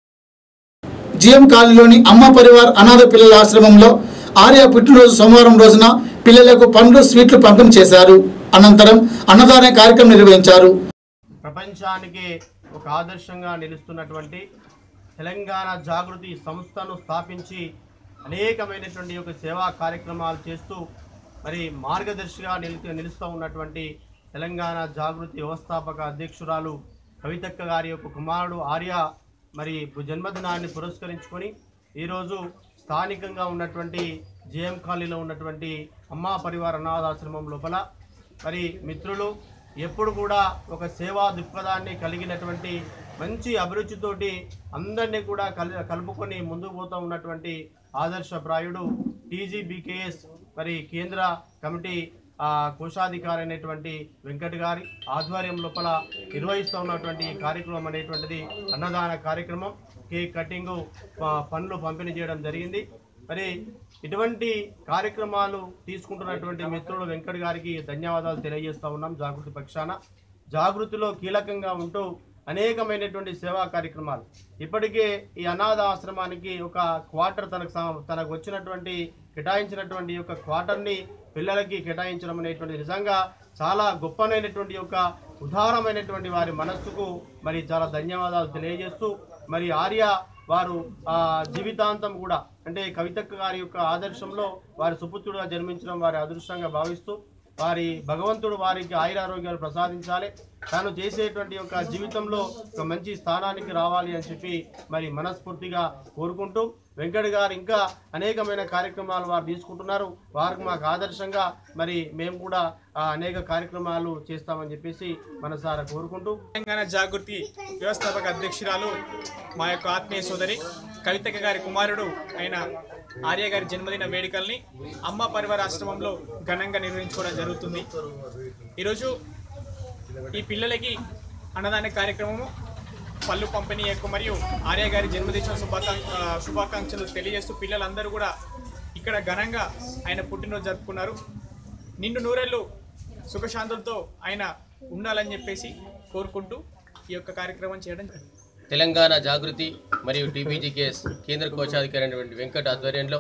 జిఎం కాలనీలోని అమ్మ పరివార్ అనాథ పిల్లల ఆశ్రమంలో ఆర్య పుట్టినరోజు సోమవారం రోజున పిల్లలకు పండ్లు స్వీట్లు పంపిణీ చేశారు అనంతరం అన్నదాన కార్యక్రమం నిర్వహించారు ప్రపంచానికి ఒక ఆదర్శంగా నిలుస్తున్నటువంటి తెలంగాణ జాగృతి సంస్థను స్థాపించి అనేకమైనటువంటి ఒక సేవా కార్యక్రమాలు చేస్తూ మరి మార్గదర్శిగా నిలు నిలుస్తూ ఉన్నటువంటి తెలంగాణ జాగృతి వ్యవస్థాపక అధ్యక్షురాలు కవితక్క గారి యొక్క కుమారుడు ఆర్య మరి జన్మదినాన్ని పురస్కరించుకొని ఈరోజు స్థానికంగా ఉన్నటువంటి జేఎం కాలనీలో ఉన్నటువంటి అమ్మా పరివార అనాథాశ్రమం లోపల మరి మిత్రులు ఎప్పుడు కూడా ఒక సేవా దృక్పథాన్ని కలిగినటువంటి మంచి అభిరుచితోటి అందరినీ కూడా కలి కలుపుకొని ముందుకు పోతూ ఉన్నటువంటి ఆదర్శప్రాయుడు టీజీబీకేఎస్ మరి కేంద్ర కమిటీ ఆ, కోశాధికారి అయినటువంటి వెంకట్ గారి ఆధ్వర్యం లోపల నిర్వహిస్తూ ఉన్నటువంటి ఈ కార్యక్రమం అనేటువంటిది అన్నదాన కార్యక్రమం కేక్ కటింగ్ పనులు పంపిణీ చేయడం జరిగింది మరి ఇటువంటి కార్యక్రమాలు తీసుకుంటున్నటువంటి మిత్రులు వెంకట్ గారికి ధన్యవాదాలు తెలియజేస్తా ఉన్నాం జాగృతి పక్షాన జాగృతిలో కీలకంగా ఉంటూ అనేకమైనటువంటి సేవా కార్యక్రమాలు ఇప్పటికే ఈ అనాథ ఆశ్రమానికి ఒక క్వార్టర్ తనకు సమ- తనకు వచ్చినటువంటి కేటాయించినటువంటి యొక్క క్వార్టర్ని పిల్లలకి కేటాయించడం అనేటువంటి నిజంగా చాలా గొప్పనైనటువంటి యొక్క ఉదారమైనటువంటి వారి మనస్సుకు మరి చాలా ధన్యవాదాలు తెలియజేస్తూ మరి ఆర్య వారు ఆ జీవితాంతం కూడా అంటే కవితక్క గారి యొక్క ఆదర్శంలో వారి సుపుత్రుడుగా జన్మించడం వారి అదృష్టంగా భావిస్తూ వారి భగవంతుడు వారికి ఆయురారోగ్యాలు ప్రసాదించాలి తాను చేసేటువంటి యొక్క జీవితంలో ఒక మంచి స్థానానికి రావాలి అని చెప్పి మరి మనస్ఫూర్తిగా కోరుకుంటూ వెంకట్ గారు ఇంకా అనేకమైన కార్యక్రమాలు వారు తీసుకుంటున్నారు వారికి మాకు ఆదర్శంగా మరి మేము కూడా ఆ, అనేక కార్యక్రమాలు చేస్తామని చెప్పేసి మనసారా కోరుకుంటూ తెలంగాణ జాగృతి వ్యవస్థాపక అధ్యక్షురాలు మా యొక్క ఆత్మీయ సోదరి కవితక గారి కుమారుడు అయిన ఆర్య గారి జన్మదిన వేడుకల్ని అమ్మ పరివార ఆశ్రమంలో ఘనంగా నిర్వహించుకోవడం జరుగుతుంది ఈరోజు ఈ పిల్లలకి అన్నదాన కార్యక్రమము పళ్ళు పంపిణీ ఎక్కువ మరియు ఆర్య గారి జన్మదిన శుభాకాంక్ష ఆ, శుభాకాంక్షలు తెలియజేస్తూ పిల్లలందరూ కూడా ఇక్కడ ఘనంగా ఆయన పుట్టినరోజు జరుపుకున్నారు నిండు నూరేళ్ళు సుఖశాంతులతో ఆయన ఉండాలని చెప్పేసి కోరుకుంటూ ఈ యొక్క కార్యక్రమం చేయడం జరిగింది తెలంగాణ జాగృతి మరియు టీబీజీకేఎస్ కేంద్ర కోశాధికారి అయినటువంటి వెంకట్ ఆధ్వర్యంలో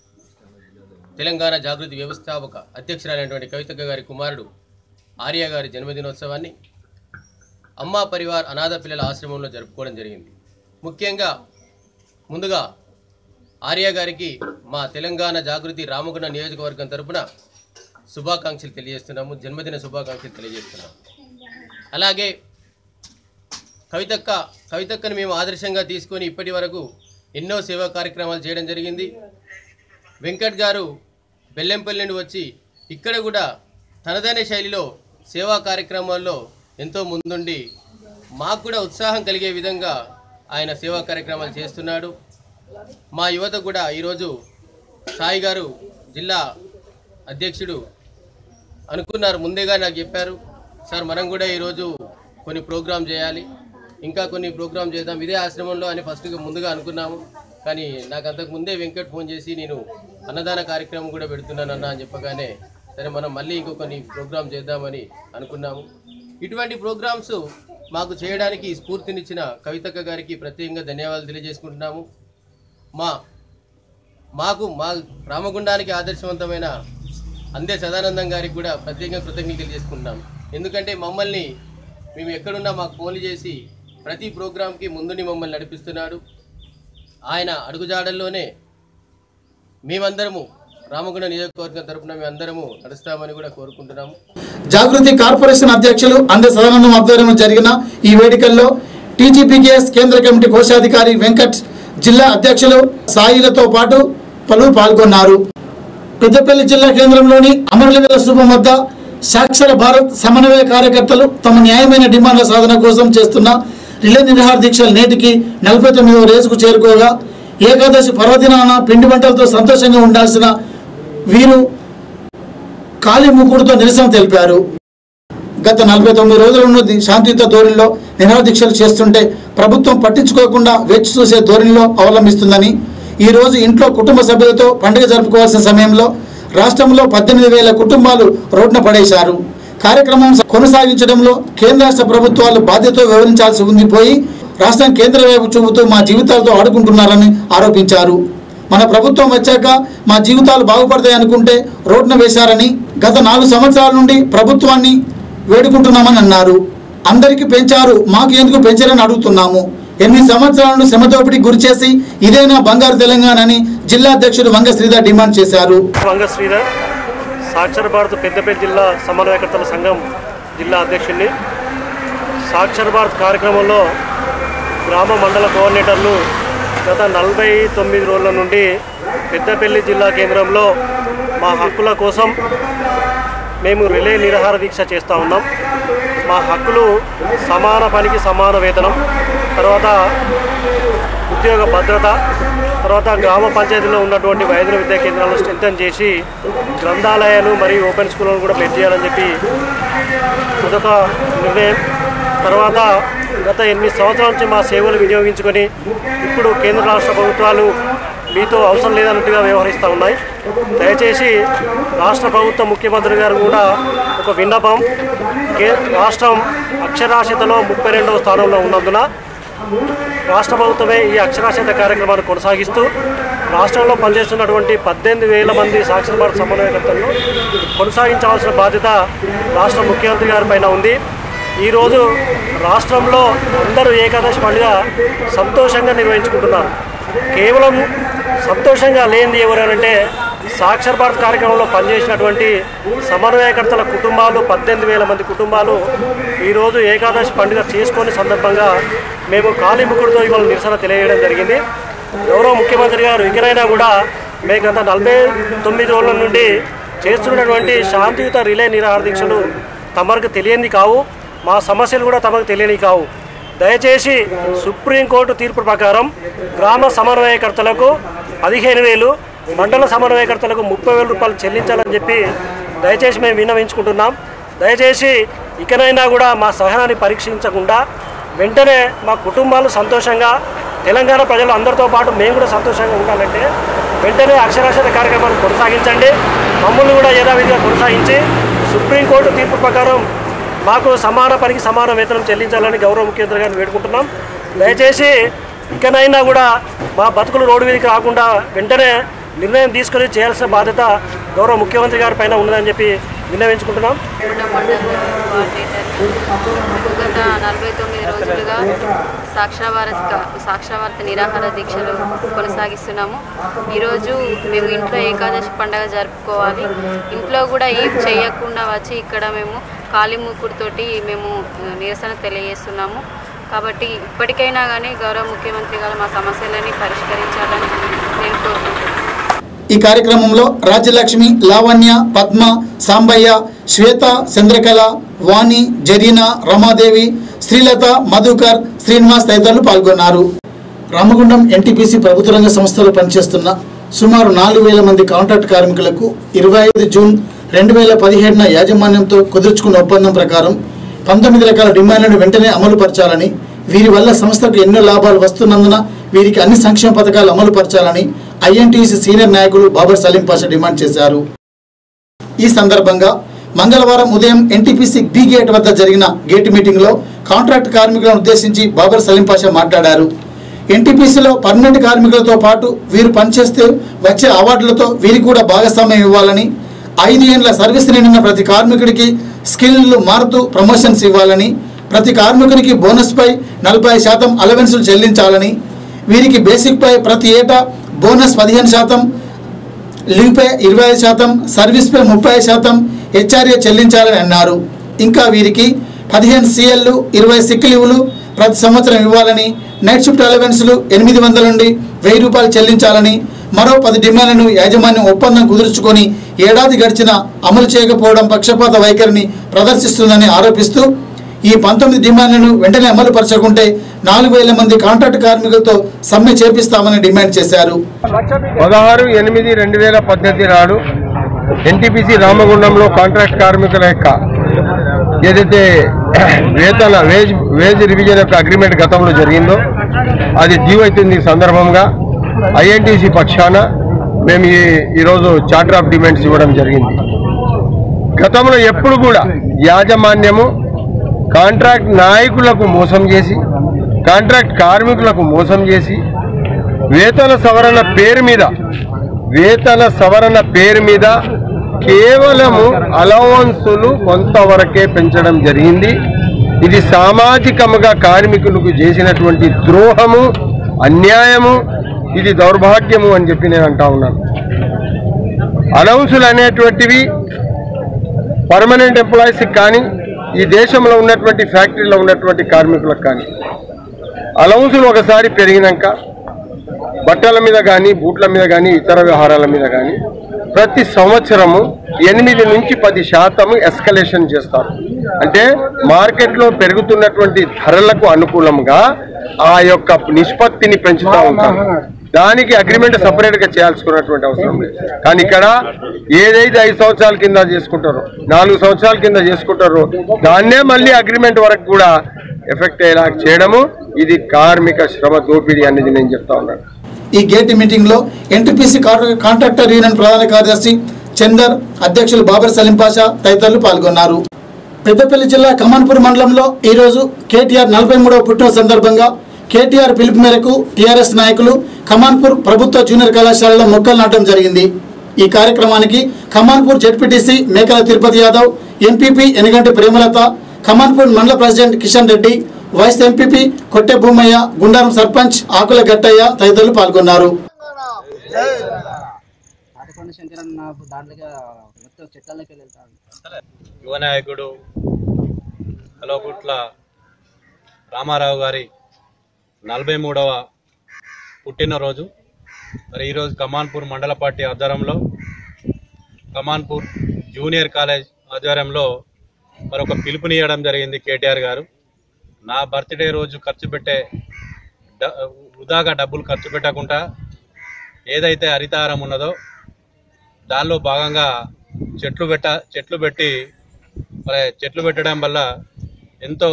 తెలంగాణ జాగృతి వ్యవస్థాపక అధ్యక్షురాలైనటువంటి కవితక్క గారి కుమారుడు ఆర్య గారి జన్మదినోత్సవాన్ని అమ్మా పరివార్ అనాథ పిల్లల ఆశ్రమంలో జరుపుకోవడం జరిగింది ముఖ్యంగా ముందుగా ఆర్య గారికి మా తెలంగాణ జాగృతి రామగుణ నియోజకవర్గం తరపున శుభాకాంక్షలు తెలియజేస్తున్నాము జన్మదిన శుభాకాంక్షలు తెలియజేస్తున్నాము అలాగే కవితక్క కవితక్కను మేము ఆదర్శంగా తీసుకొని ఇప్పటి వరకు ఎన్నో సేవా కార్యక్రమాలు చేయడం జరిగింది వెంకట్ గారు బెల్లంపల్లి నుండి వచ్చి ఇక్కడ కూడా తనదైన శైలిలో సేవా కార్యక్రమాల్లో ఎంతో ముందుండి మాకు కూడా ఉత్సాహం కలిగే విధంగా ఆయన సేవా కార్యక్రమాలు చేస్తున్నాడు మా యువత కూడా ఈరోజు సాయి గారు జిల్లా అధ్యక్షుడు అనుకున్నారు ముందేగా నాకు చెప్పారు సార్ మనం కూడా ఈరోజు కొన్ని ప్రోగ్రామ్ చేయాలి ఇంకా కొన్ని ప్రోగ్రామ్ చేద్దాం ఇదే ఆశ్రమంలో అని ఫస్ట్గా ముందుగా అనుకున్నాము కానీ నాకు అంతకు ముందే వెంకట్ ఫోన్ చేసి నేను అన్నదాన కార్యక్రమం కూడా పెడుతున్నానన్నా అని చెప్పగానే సరే మనం మళ్ళీ ఇంకో కొన్ని ప్రోగ్రామ్ చేద్దామని అనుకున్నాము ఇటువంటి ప్రోగ్రామ్స్ మాకు చేయడానికి స్ఫూర్తినిచ్చిన కవితక్క గారికి ప్రత్యేకంగా ధన్యవాదాలు తెలియజేసుకుంటున్నాము మా మాకు మా రామగుండానికి ఆదర్శవంతమైన అందే సదానందం గారికి కూడా ప్రత్యేకంగా కృతజ్ఞతలు తెలియజేసుకుంటున్నాం ఎందుకంటే మమ్మల్ని మేము ఎక్కడున్నా మాకు ఫోన్లు చేసి ప్రతి ప్రోగ్రాంకి ముందుని మమ్మల్ని నడిపిస్తున్నాడు ఆయన అడుగుజాడల్లోనే మేమందరము రామగుండ నియోజకవర్గం తరపున మేమందరము నడుస్తామని కూడా కోరుకుంటున్నాము జాగృతి కార్పొరేషన్ అధ్యక్షులు అందే సదానందం ఆధ్వర్యంలో జరిగిన ఈ వేడుకల్లో టీజీపీకేఎస్ కేంద్ర కమిటీ కోశాధికారి వెంకట్ జిల్లా అధ్యక్షులు సాయిలతో పాటు పలువురు పాల్గొన్నారు పెద్దపల్లి జిల్లా కేంద్రంలోని అమరలింగల స్థూపం వద్ద సాక్షర భారత్ సమన్వయ కార్యకర్తలు తమ న్యాయమైన డిమాండ్ల సాధన కోసం చేస్తున్న రిలే నిరాహార దీక్షలు నేటికి నలభై తొమ్మిదవ రేసుకు చేరుకోగా ఏకాదశి పర్వదినాన పిండి వంటలతో సంతోషంగా ఉండాల్సిన వీరు కాలి మూకుడుతో నిరసన తెలిపారు గత నలభై తొమ్మిది రోజుల నుండి శాంతియుత ధోరణిలో నిరాహార దీక్షలు చేస్తుంటే ప్రభుత్వం పట్టించుకోకుండా వేచి చూసే ధోరణిలో అవలంబిస్తుందని ఈ రోజు ఇంట్లో కుటుంబ సభ్యులతో పండుగ జరుపుకోవాల్సిన సమయంలో రాష్ట్రంలో పద్దెనిమిది వేల కుటుంబాలు రోడ్డున పడేశారు కార్యక్రమం కొనసాగించడంలో కేంద్ర రాష్ట్ర ప్రభుత్వాలు బాధ్యత వివరించాల్సి ఉంది పోయి రాష్ట్రం కేంద్ర వైపు చూపుతూ మా జీవితాలతో ఆడుకుంటున్నారని ఆరోపించారు మన ప్రభుత్వం వచ్చాక మా జీవితాలు బాగుపడతాయి అనుకుంటే రోడ్డున వేశారని గత నాలుగు సంవత్సరాల నుండి ప్రభుత్వాన్ని వేడుకుంటున్నామని అన్నారు అందరికీ పెంచారు మాకు ఎందుకు పెంచారని అడుగుతున్నాము ఎన్ని సంవత్సరాలను శ్రమదోపిడికి గురి చేసి ఇదేనా బంగారు తెలంగాణ అని జిల్లా అధ్యక్షుడు వంగ శ్రీధర్ డిమాండ్ చేశారు వంగ శ్రీధర్ సాక్షర భారత్ పెద్దపల్లి జిల్లా సమన్వయకర్తల సంఘం జిల్లా అధ్యక్షుడిని సాక్షర భారత్ కార్యక్రమంలో గ్రామ మండల కోఆర్డినేటర్లు గత నలభై తొమ్మిది రోజుల నుండి పెద్దపల్లి జిల్లా కేంద్రంలో మా హక్కుల కోసం మేము రిలే నిరాహార దీక్ష చేస్తూ ఉన్నాం మా హక్కులు సమాన పనికి సమాన వేతనం తర్వాత ఉద్యోగ భద్రత తర్వాత గ్రామ పంచాయతీలో ఉన్నటువంటి వైద్య విద్యా కేంద్రాలను స్ట్రెంథన్ చేసి గ్రంథాలయాలు మరియు ఓపెన్ స్కూళ్ళను కూడా పెంచేయాలని చేయాలని చెప్పి మొదట నిర్ణయం తర్వాత గత ఎనిమిది సంవత్సరాల నుంచి మా సేవలు వినియోగించుకొని ఇప్పుడు కేంద్ర రాష్ట్ర ప్రభుత్వాలు మీతో అవసరం లేదన్నట్టుగా వ్యవహరిస్తూ ఉన్నాయి దయచేసి రాష్ట్ర ప్రభుత్వ ముఖ్యమంత్రి గారు కూడా ఒక విన్నపం కే రాష్ట్రం అక్షరాస్యతలో ముప్పై రెండవ స్థానంలో ఉన్నందున రాష్ట్ర ప్రభుత్వమే ఈ అక్షరాస్యత కార్యక్రమాన్ని కొనసాగిస్తూ రాష్ట్రంలో పనిచేస్తున్నటువంటి పద్దెనిమిది వేల మంది సాక్షర భారత సమన్వయకర్తలను కొనసాగించవలసిన బాధ్యత రాష్ట్ర ముఖ్యమంత్రి గారి పైన ఉంది ఈరోజు రాష్ట్రంలో అందరూ ఏకాదశి పండుగ సంతోషంగా నిర్వహించుకుంటున్నారు కేవలం సంతోషంగా లేనిది ఎవరనంటే సాక్షర భారత్ కార్యక్రమంలో పనిచేసినటువంటి సమన్వయకర్తల కుటుంబాలు పద్దెనిమిది వేల మంది కుటుంబాలు ఈరోజు ఏకాదశి పండుగ చేసుకునే సందర్భంగా మేము ఖాళీ ముక్కుడుతో ఇవాళ నిరసన తెలియజేయడం జరిగింది గౌరవ ముఖ్యమంత్రి గారు ఇకనైనా కూడా మేము గత నలభై తొమ్మిది రోజుల నుండి చేస్తున్నటువంటి శాంతియుత రిలే నిరాహార దీక్షలు తమకు తెలియని కావు మా సమస్యలు కూడా తమకు తెలియని కావు దయచేసి సుప్రీంకోర్టు తీర్పు ప్రకారం గ్రామ సమన్వయకర్తలకు పదిహేను వేలు మండల సమన్వయకర్తలకు ముప్పై వేల రూపాయలు చెల్లించాలని చెప్పి దయచేసి మేము విన్నవించుకుంటున్నాం దయచేసి ఇకనైనా కూడా మా సహనాన్ని పరీక్షించకుండా వెంటనే మా కుటుంబాలు సంతోషంగా తెలంగాణ ప్రజలు అందరితో పాటు మేము కూడా సంతోషంగా ఉండాలంటే వెంటనే అక్షరాస్యత కార్యక్రమాన్ని కొనసాగించండి మమ్మల్ని కూడా యథావిధిగా కొనసాగించి సుప్రీంకోర్టు తీర్పు ప్రకారం మాకు సమాన పనికి సమాన వేతనం చెల్లించాలని గౌరవ ముఖ్యమంత్రి గారిని వేడుకుంటున్నాం దయచేసి ఇకనైనా కూడా మా బతుకులు రోడ్డు మీదకి రాకుండా వెంటనే నిర్ణయం తీసుకొని చేయాల్సిన బాధ్యత గౌరవ ముఖ్యమంత్రి గారి పైన ఉన్నదని చెప్పి విన్నవించుకుంటున్నాం గత నలభై తొమ్మిది రోజులుగా సాక్షర భారత్ క- సాక్షర భారత నిరాహార దీక్షలు కొనసాగిస్తున్నాము ఈరోజు మేము ఇంట్లో ఏకాదశి పండగ జరుపుకోవాలి ఇంట్లో కూడా ఏం చేయకుండా వచ్చి ఇక్కడ మేము కాలి మూకుడుతోటి మేము ఆ, నిరసన తెలియజేస్తున్నాము కాబట్టి ఇప్పటికైనా కానీ గౌరవ ముఖ్యమంత్రి గారు మా సమస్యలని పరిష్కరించాలని నేను కోరుకుంటున్నాను ఈ కార్యక్రమంలో రాజ్యలక్ష్మి లావణ్య పద్మ సాంబయ్య శ్వేత చంద్రకళ వాణి జరీనా రమాదేవి శ్రీలత మధుకర్ శ్రీనివాస్ తదితరులు పాల్గొన్నారు రామగుండం ఎన్టీపీసీ ప్రభుత్వ రంగ సంస్థలో పనిచేస్తున్న సుమారు నాలుగు వేల మంది కాంట్రాక్ట్ కార్మికులకు ఇరవై ఐదు జూన్ రెండు వేల పదిహేడున యాజమాన్యంతో కుదుర్చుకున్న ఒప్పందం ప్రకారం పంతొమ్మిది రకాల డిమాండ్లను వెంటనే అమలు పరచాలని వీరి వల్ల సంస్థకు ఎన్నో లాభాలు వస్తున్నందున వీరికి అన్ని సంక్షేమ పథకాలు అమలు పరచాలని ఐఎన్టీసీ సీనియర్ నాయకులు బాబర్ సలీం పాషా డిమాండ్ చేశారు ఈ సందర్భంగా మంగళవారం ఉదయం ఎన్టీపీసీ బి గేట్ వద్ద జరిగిన గేట్ మీటింగ్లో కాంట్రాక్ట్ కార్మికులను ఉద్దేశించి బాబర్ సలీం పాషా మాట్లాడారు ఎన్టీపీసీలో పర్మనెంట్ కార్మికులతో పాటు వీరు పనిచేస్తే వచ్చే అవార్డులతో వీరికి కూడా భాగస్వామ్యం ఇవ్వాలని ఐదు ఏళ్ల సర్వీస్ నిండిన ప్రతి కార్మికుడికి స్కిల్లు మారుతూ ప్రమోషన్స్ ఇవ్వాలని ప్రతి కార్మికునికి బోనస్పై నలభై శాతం అలవెన్సులు చెల్లించాలని వీరికి బేసిక్పై ప్రతి ఏటా బోనస్ పదిహేను శాతం లీవ్పై ఇరవై ఐదు శాతం సర్వీస్పై ముప్పై ఐదు శాతం హెచ్ఆర్ఏ చెల్లించాలని అన్నారు ఇంకా వీరికి పదిహేను సీఎల్లు ఇరవై సిక్ లీవులు ప్రతి సంవత్సరం ఇవ్వాలని నైట్ షిఫ్ట్ అలవెన్స్లు ఎనిమిది వందల నుండి వెయ్యి రూపాయలు చెల్లించాలని మరో పది డిమాండ్లను యాజమాన్యం ఒప్పందం కుదుర్చుకొని ఏడాది గడిచినా అమలు చేయకపోవడం పక్షపాత వైఖరిని ప్రదర్శిస్తుందని ఆరోపిస్తూ ఈ పంతొమ్మిది డిమాండ్లను వెంటనే అమలు పరచకుంటే నాలుగు వేల మంది కాంట్రాక్ట్ కార్మికులతో సమ్మె చేపిస్తామని డిమాండ్ చేశారు పదహారు ఎనిమిది రెండు వేల పద్దెనిమిది నాడు ఎన్టీపీసీ రామగుండంలో కాంట్రాక్ట్ కార్మికుల యొక్క ఏదైతే వేతన వేజ్ వేజ్ రివిజన్ యొక్క అగ్రిమెంట్ గతంలో జరిగిందో అది డ్యూ అవుతుంది ఈ సందర్భంగా ఐఎన్టీసీ పక్షాన మేము ఈ ఈరోజు చార్టర్ ఆఫ్ డిమాండ్స్ ఇవ్వడం జరిగింది గతంలో ఎప్పుడు కూడా యాజమాన్యము కాంట్రాక్ట్ నాయకులకు మోసం చేసి కాంట్రాక్ట్ కార్మికులకు మోసం చేసి వేతన సవరణ పేరు మీద వేతన సవరణ పేరు మీద కేవలము అలవన్సులు కొంతవరకే పెంచడం జరిగింది ఇది సామాజికముగా కార్మికులకు చేసినటువంటి ద్రోహము అన్యాయము ఇది దౌర్భాగ్యము అని చెప్పి నేను అంటా ఉన్నాను అనౌన్సులు అనేటువంటివి పర్మనెంట్ ఎంప్లాయీస్కి కానీ ఈ దేశంలో ఉన్నటువంటి ఫ్యాక్టరీలో ఉన్నటువంటి కార్మికులకు కానీ అలౌన్సులు ఒకసారి పెరిగినాక బట్టల మీద కానీ బూట్ల మీద కానీ ఇతర వ్యవహారాల మీద కానీ ప్రతి సంవత్సరము ఎనిమిది నుంచి పది శాతం ఎస్కలేషన్ చేస్తారు అంటే మార్కెట్లో పెరుగుతున్నటువంటి ధరలకు అనుకూలంగా ఆ యొక్క నిష్పత్తిని పెంచుతూ ఉంటారు దానికి అగ్రిమెంట్ సపరేట్ గా చేయాల్సుకున్నటువంటి అవసరం లేదు కానీ ఇక్కడ ఏదైతే ఐదు సంవత్సరాల కింద చేసుకుంటారో నాలుగు సంవత్సరాల కింద చేసుకుంటారో దాన్నే మళ్ళీ అగ్రిమెంట్ వరకు కూడా ఎఫెక్ట్ అయ్యేలా చేయడము ఇది కార్మిక శ్రమ దోపిడీ అనేది నేను చెప్తా ఉన్నాను ఈ గేట్ మీటింగ్ లో ఎన్టీపీసీ కాంట్రాక్టర్ యూనియన్ ప్రధాన కార్యదర్శి చందర్ అధ్యక్షులు బాబర్ సలీం పాషా తదితరులు పాల్గొన్నారు పెద్దపల్లి జిల్లా కమాన్పూర్ మండలంలో ఈరోజు కేటీఆర్ నలభై మూడవ పుట్టిన సందర్భంగా కేటీఆర్ పిలుపు మేరకు టీఆర్ఎస్ నాయకులు కమాన్పూర్ ప్రభుత్వ జూనియర్ కళాశాలలో మొక్కలు నాటడం జరిగింది ఈ కార్యక్రమానికి కమాన్పూర్ జెడ్పీటీసీ మేకల తిరుపతి యాదవ్ ఎంపీపీ ఎనగంటి ప్రేమలత కమాన్పూర్ మండల president Kishan Reddy vice MPP Kotte Bhumaiah Gundaram sarpanch Akula Gattaiah తదితరులు పాల్గొన్నారు యువ నాయకుడు కలవకుట్ల రామారావు గారి నలభై మూడవ పుట్టినరోజు మరి ఈరోజు కమాన్పూర్ మండల పార్టీ ఆధ్వర్యంలో కమాన్పూర్ జూనియర్ కాలేజ్ ఆధ్వర్యంలో మరొక పిలుపునియడం జరిగింది కేటీఆర్ గారు నా బర్త్డే రోజు ఖర్చు పెట్టే డ- వృధాగా డబ్బులు ఖర్చు పెట్టకుండా ఏదైతే హరితహారం ఉన్నదో దానిలో భాగంగా చెట్లు పెట్ట చెట్లు పెట్టి మరి చెట్లు పెట్టడం వల్ల ఎంతో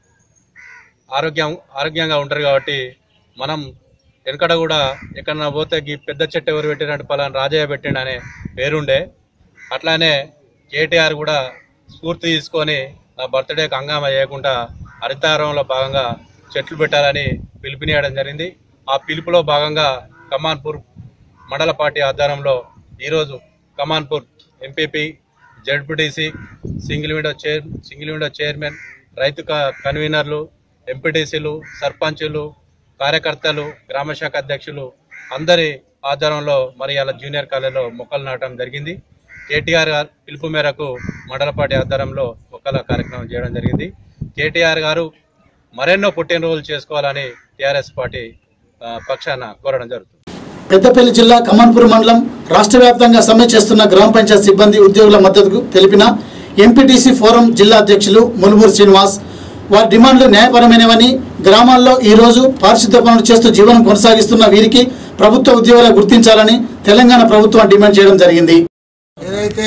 ఆరోగ్యం ఆరోగ్యంగా ఉంటారు కాబట్టి మనం వెనకడ కూడా ఎక్కడన్నా పోతే ఈ పెద్ద చెట్టు ఎవరు పెట్టినట్టు పలానా రాజయ్య పెట్టిండు అనే పేరుండే అట్లానే కేటీఆర్ కూడా స్ఫూర్తి తీసుకొని ఆ బర్త్డేకి హంగామా చేయకుండా హరితారంలో భాగంగా చెట్లు పెట్టాలని పిలుపునియడం జరిగింది ఆ పిలుపులో భాగంగా కమాన్పూర్ మండల పార్టీ ఆధ్వర్యంలో ఈరోజు Kamanpur MPP ZPTC single window chair single window chairman రైతు క- కన్వీనర్లు ఎంపీటీసీలు సర్పంచులు కార్యకర్తలు గ్రామశాఖ అధ్యక్షులు అందరి ఆధ్వర్యంలో మరి అలా జూనియర్ కాలేజీలో మొక్కలు నాటడం జరిగింది కేటీఆర్ గారు పిలుపు మేరకు మండల పార్టీ ఆధ్వర్యంలో మొక్కల కార్యక్రమం చేయడం జరిగింది కేటీఆర్ గారు మరెన్నో పుట్టినరోజులు చేసుకోవాలని టీఆర్ఎస్ పార్టీ ఆ, పక్షాన కోరడం జరుగుతుంది పెద్దపల్లి జిల్లా కమాన్పూర్ మండలం రాష్ట్ర వ్యాప్తంగా సమ్మె చేస్తున్న గ్రామ పంచాయత్ సిబ్బంది ఉద్యోగుల మద్దతుకు తెలిపిన ఎంపీటీసీ ఫోరం జిల్లా అధ్యక్షులు ములుమూరు శ్రీనివాస్ వారి డిమాండ్లు న్యాయపరమైనవని గ్రామాల్లో ఈ రోజు పారిశుద్ధ్య పనులు చేస్తూ జీవనం కొనసాగిస్తున్న వీరికి ప్రభుత్వ ఉద్యోగులు గుర్తించాలని తెలంగాణ ప్రభుత్వం డిమాండ్ చేయడం జరిగింది ఏదైతే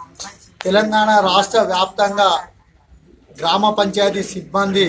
తెలంగాణ రాష్ట్ర వ్యాప్తంగా గ్రామ పంచాయతీ సిబ్బంది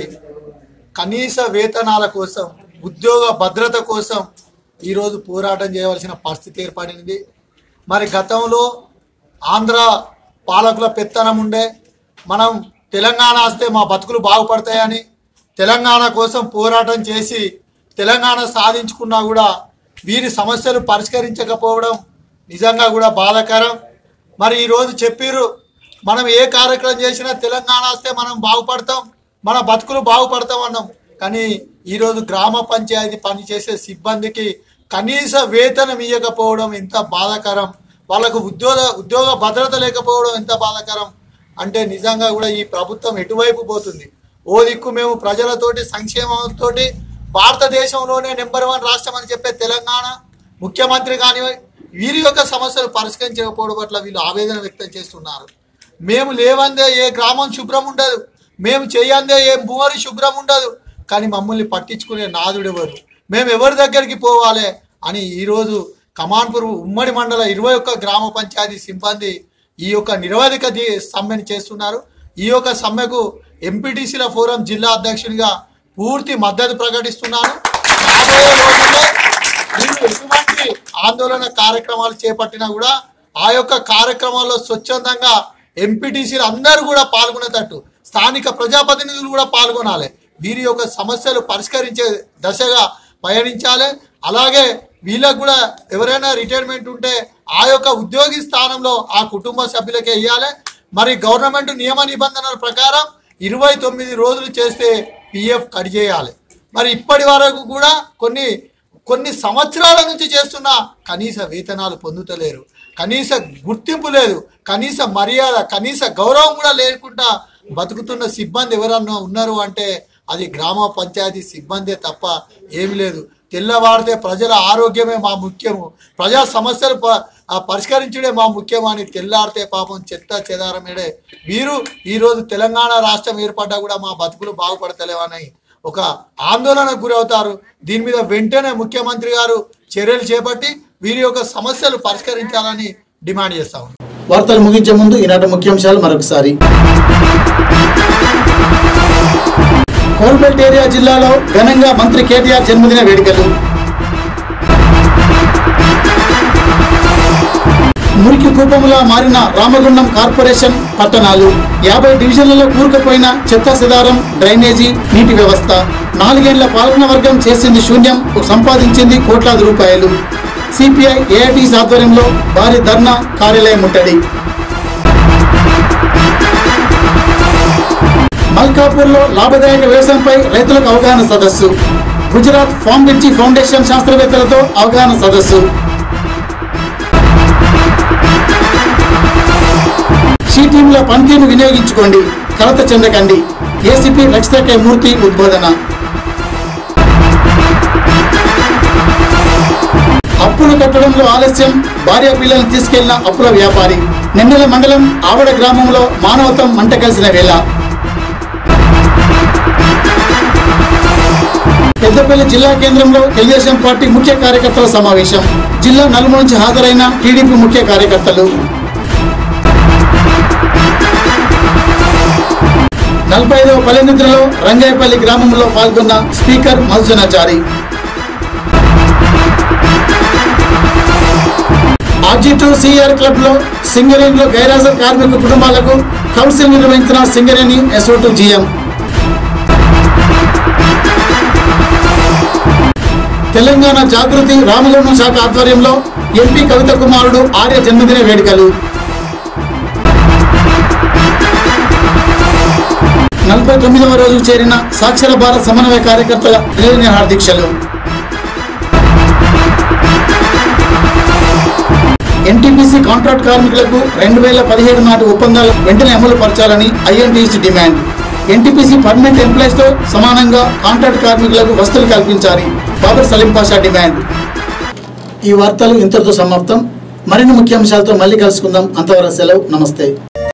కనీస వేతనాల కోసం ఉద్యోగ భద్రత కోసం ఈరోజు పోరాటం చేయవలసిన పరిస్థితి ఏర్పడింది మరి గతంలో ఆంధ్ర పాలకుల పెత్తనం ఉండే మనం తెలంగాణ వస్తే మా బతుకులు బాగుపడతాయని తెలంగాణ కోసం పోరాటం చేసి తెలంగాణ సాధించుకున్నా కూడా వీరి సమస్యలు పరిష్కరించకపోవడం నిజంగా కూడా బాధాకరం మరి ఈరోజు చెప్పిర్రు మనం ఏ కార్యక్రమం చేసినా తెలంగాణ వస్తే మనం బాగుపడతాం మన బతుకులు బాగుపడతాం అన్నాం కానీ ఈరోజు గ్రామ పంచాయతీ పనిచేసే సిబ్బందికి కనీస వేతనం ఇవ్వకపోవడం ఎంత బాధాకరం వాళ్ళకు ఉద్యోగ ఉద్యోగ భద్రత లేకపోవడం ఎంత బాధాకరం అంటే నిజంగా కూడా ఈ ప్రభుత్వం ఎటువైపు పోతుంది ఓ దిక్కు మేము ప్రజలతోటి సంక్షేమంతోటి భారతదేశంలోనే నెంబర్ వన్ రాష్ట్రం అని చెప్పే తెలంగాణ ముఖ్యమంత్రి కానీ వీరి యొక్క సమస్యలు పరిష్కరించకపోవడం పట్ల వీళ్ళు ఆవేదన వ్యక్తం చేస్తున్నారు మేము లేవందే ఏ గ్రామం శుభ్రం ఉండదు మేము చేయందే ఏ భూమరి శుభ్రం ఉండదు కానీ మమ్మల్ని పట్టించుకునే నాదుడు ఎవరు మేము ఎవరి దగ్గరికి పోవాలి అని ఈరోజు కమాన్పూర్ ఉమ్మడి మండల ఇరవై ఒక్క గ్రామ పంచాయతీ సిబ్బంది ఈ యొక్క నిరవధిక ది- సమ్మెను చేస్తున్నారు ఈ యొక్క సమ్మెకు ఎంపీటీసీల ఫోరం జిల్లా అధ్యక్షునిగా పూర్తి మద్దతు ప్రకటిస్తున్నాను రాబోయే రోజుల్లో మీరు ఎటువంటి ఆందోళన కార్యక్రమాలు చేపట్టినా కూడా ఆ యొక్క కార్యక్రమాల్లో స్వచ్ఛందంగా ఎంపీటీసీలు అందరూ కూడా పాల్గొనేటట్టు స్థానిక ప్రజాప్రతినిధులు కూడా పాల్గొనాలి వీరి యొక్క సమస్యలు పరిష్కరించే దశగా పయనించాలి అలాగే వీళ్ళకు కూడా ఎవరైనా రిటైర్మెంట్ ఉంటే ఆ యొక్క ఉద్యోగి స్థానంలో ఆ కుటుంబ సభ్యులకే ఇవ్వాలి మరి గవర్నమెంట్ నియమ నిబంధనల ప్రకారం ఇరవై తొమ్మిది రోజులు చేస్తే పిఎఫ్ కట్ చేయాలి మరి ఇప్పటి వరకు కూడా కొన్ని కొన్ని సంవత్సరాల నుంచి చేస్తున్న కనీస వేతనాలు పొందుతలేరు కనీస గుర్తింపు లేదు కనీస మర్యాద కనీస గౌరవం కూడా లేకుండా బతుకుతున్న సిబ్బంది ఎవరన్నా ఉన్నారు అంటే అది గ్రామ పంచాయతీ సిబ్బందే తప్ప ఏమి లేదు తెల్లవారితే ప్రజల ఆరోగ్యమే మా ముఖ్యము ప్రజా సమస్యలు ప- ఆ పరిష్కరించడే మా ముఖ్యం అని తెల్లారితే పాపం చెత్త చెదారమేడే వీరు ఈరోజు తెలంగాణ రాష్ట్రం ఏర్పడ్డా కూడా మా బతుకులు బాగుపడతలేవని ఒక ఆందోళనకు గురవుతారు దీని మీద వెంటనే ముఖ్యమంత్రి గారు చర్యలు చేపట్టి వీరి యొక్క సమస్యలు పరిష్కరించాలని డిమాండ్ చేస్తా ఉన్నాం వార్తలు ముగించే ముందు ఈనాటి ముఖ్యాంశాలు మరొకసారి కోల్బెట్ ఏరియా జిల్లాలో ఘనంగా మంత్రి కేటీఆర్ జన్మదిన వేడుకలు మురికి కూపములా మారిన రామగుండం కార్పొరేషన్ పట్టణాలు యాభై డివిజన్లలో కూరుకుపోయిన చెత్త సెదారం డ్రైనేజీ నీటి వ్యవస్థ నాలుగేళ్ల పాలన వర్గం చేసింది శూన్యం సంపాదించింది కోట్లాది రూపాయలు సిపిఐ ఏఐటీస్ ఆధ్వర్యంలో భారీ ధర్నా కార్యాలయం ముట్టడి మల్కాపూర్లో లాభదాయక వ్యవసాయంపై రైతులకు అవగాహన సదస్సు గుజరాత్ ఫార్మ్ మిర్చి ఫౌండేషన్ శాస్త్రవేత్తలతో అవగాహన సదస్సు షీ టీంల పనితీరును వినియోగించుకోండి కలత చెందకండి ఏసీపీ రక్షిత కే మూర్తి ఉద్బోధన అప్పులు కట్టడంలో ఆలస్యం భార్య పిల్లల్ని తీసుకెళ్లిన అప్పుల వ్యాపారి నిన్నెల మండలం ఆవడ గ్రామంలో మానవతం మంట కలిసిన వేళ పెద్దపల్లి జిల్లా కేంద్రంలో తెలుగుదేశం పార్టీ ముఖ్య కార్యకర్తల సమావేశం జిల్లా నలుమూల నుంచి హాజరైన టీడీపీ ముఖ్య కార్యకర్తలు నలభై ఐదవ పల్లెనిద్రలో రంగాయపల్లి గ్రామంలో పాల్గొన్న speaker మధుసనాచారి RG two CR club లో సింగరేణిలో గైరాజర్ కార్మిక కుటుంబాలకు కౌన్సిల్ నిర్వహించిన Singareni SO two GM Telangana Jagruthi Ramagundam శాఖ ఆధ్వర్యంలో ఎంపీ కవిత కుమారుడు ఆర్య జన్మదిన వేడుకలు నలభై తొమ్మిదవ రోజు చేరిన సాక్షర భారత్ సమన్వయ కార్యకర్తల నిరాహార దీక్షలు ఎన్టీపీసీ కాంట్రాక్ట్ కార్మికులకు రెండు వేల పదిహేడు నాటి ఒప్పందాలు వెంటనే అమలు పరచాలని INTUC demand NTPC permanent employees తో సమానంగా కాంట్రాక్ట్ కార్మికులకు వసతులు కల్పించాలి బాబర్ సలీం పాషా డిమాండ్ ఈ వార్తలు ఇంతటితో సమాప్తం మరిన్ని ముఖ్యాంశాలతో మళ్ళీ కలుసుకుందాం అంతవరకు సెలవు నమస్తే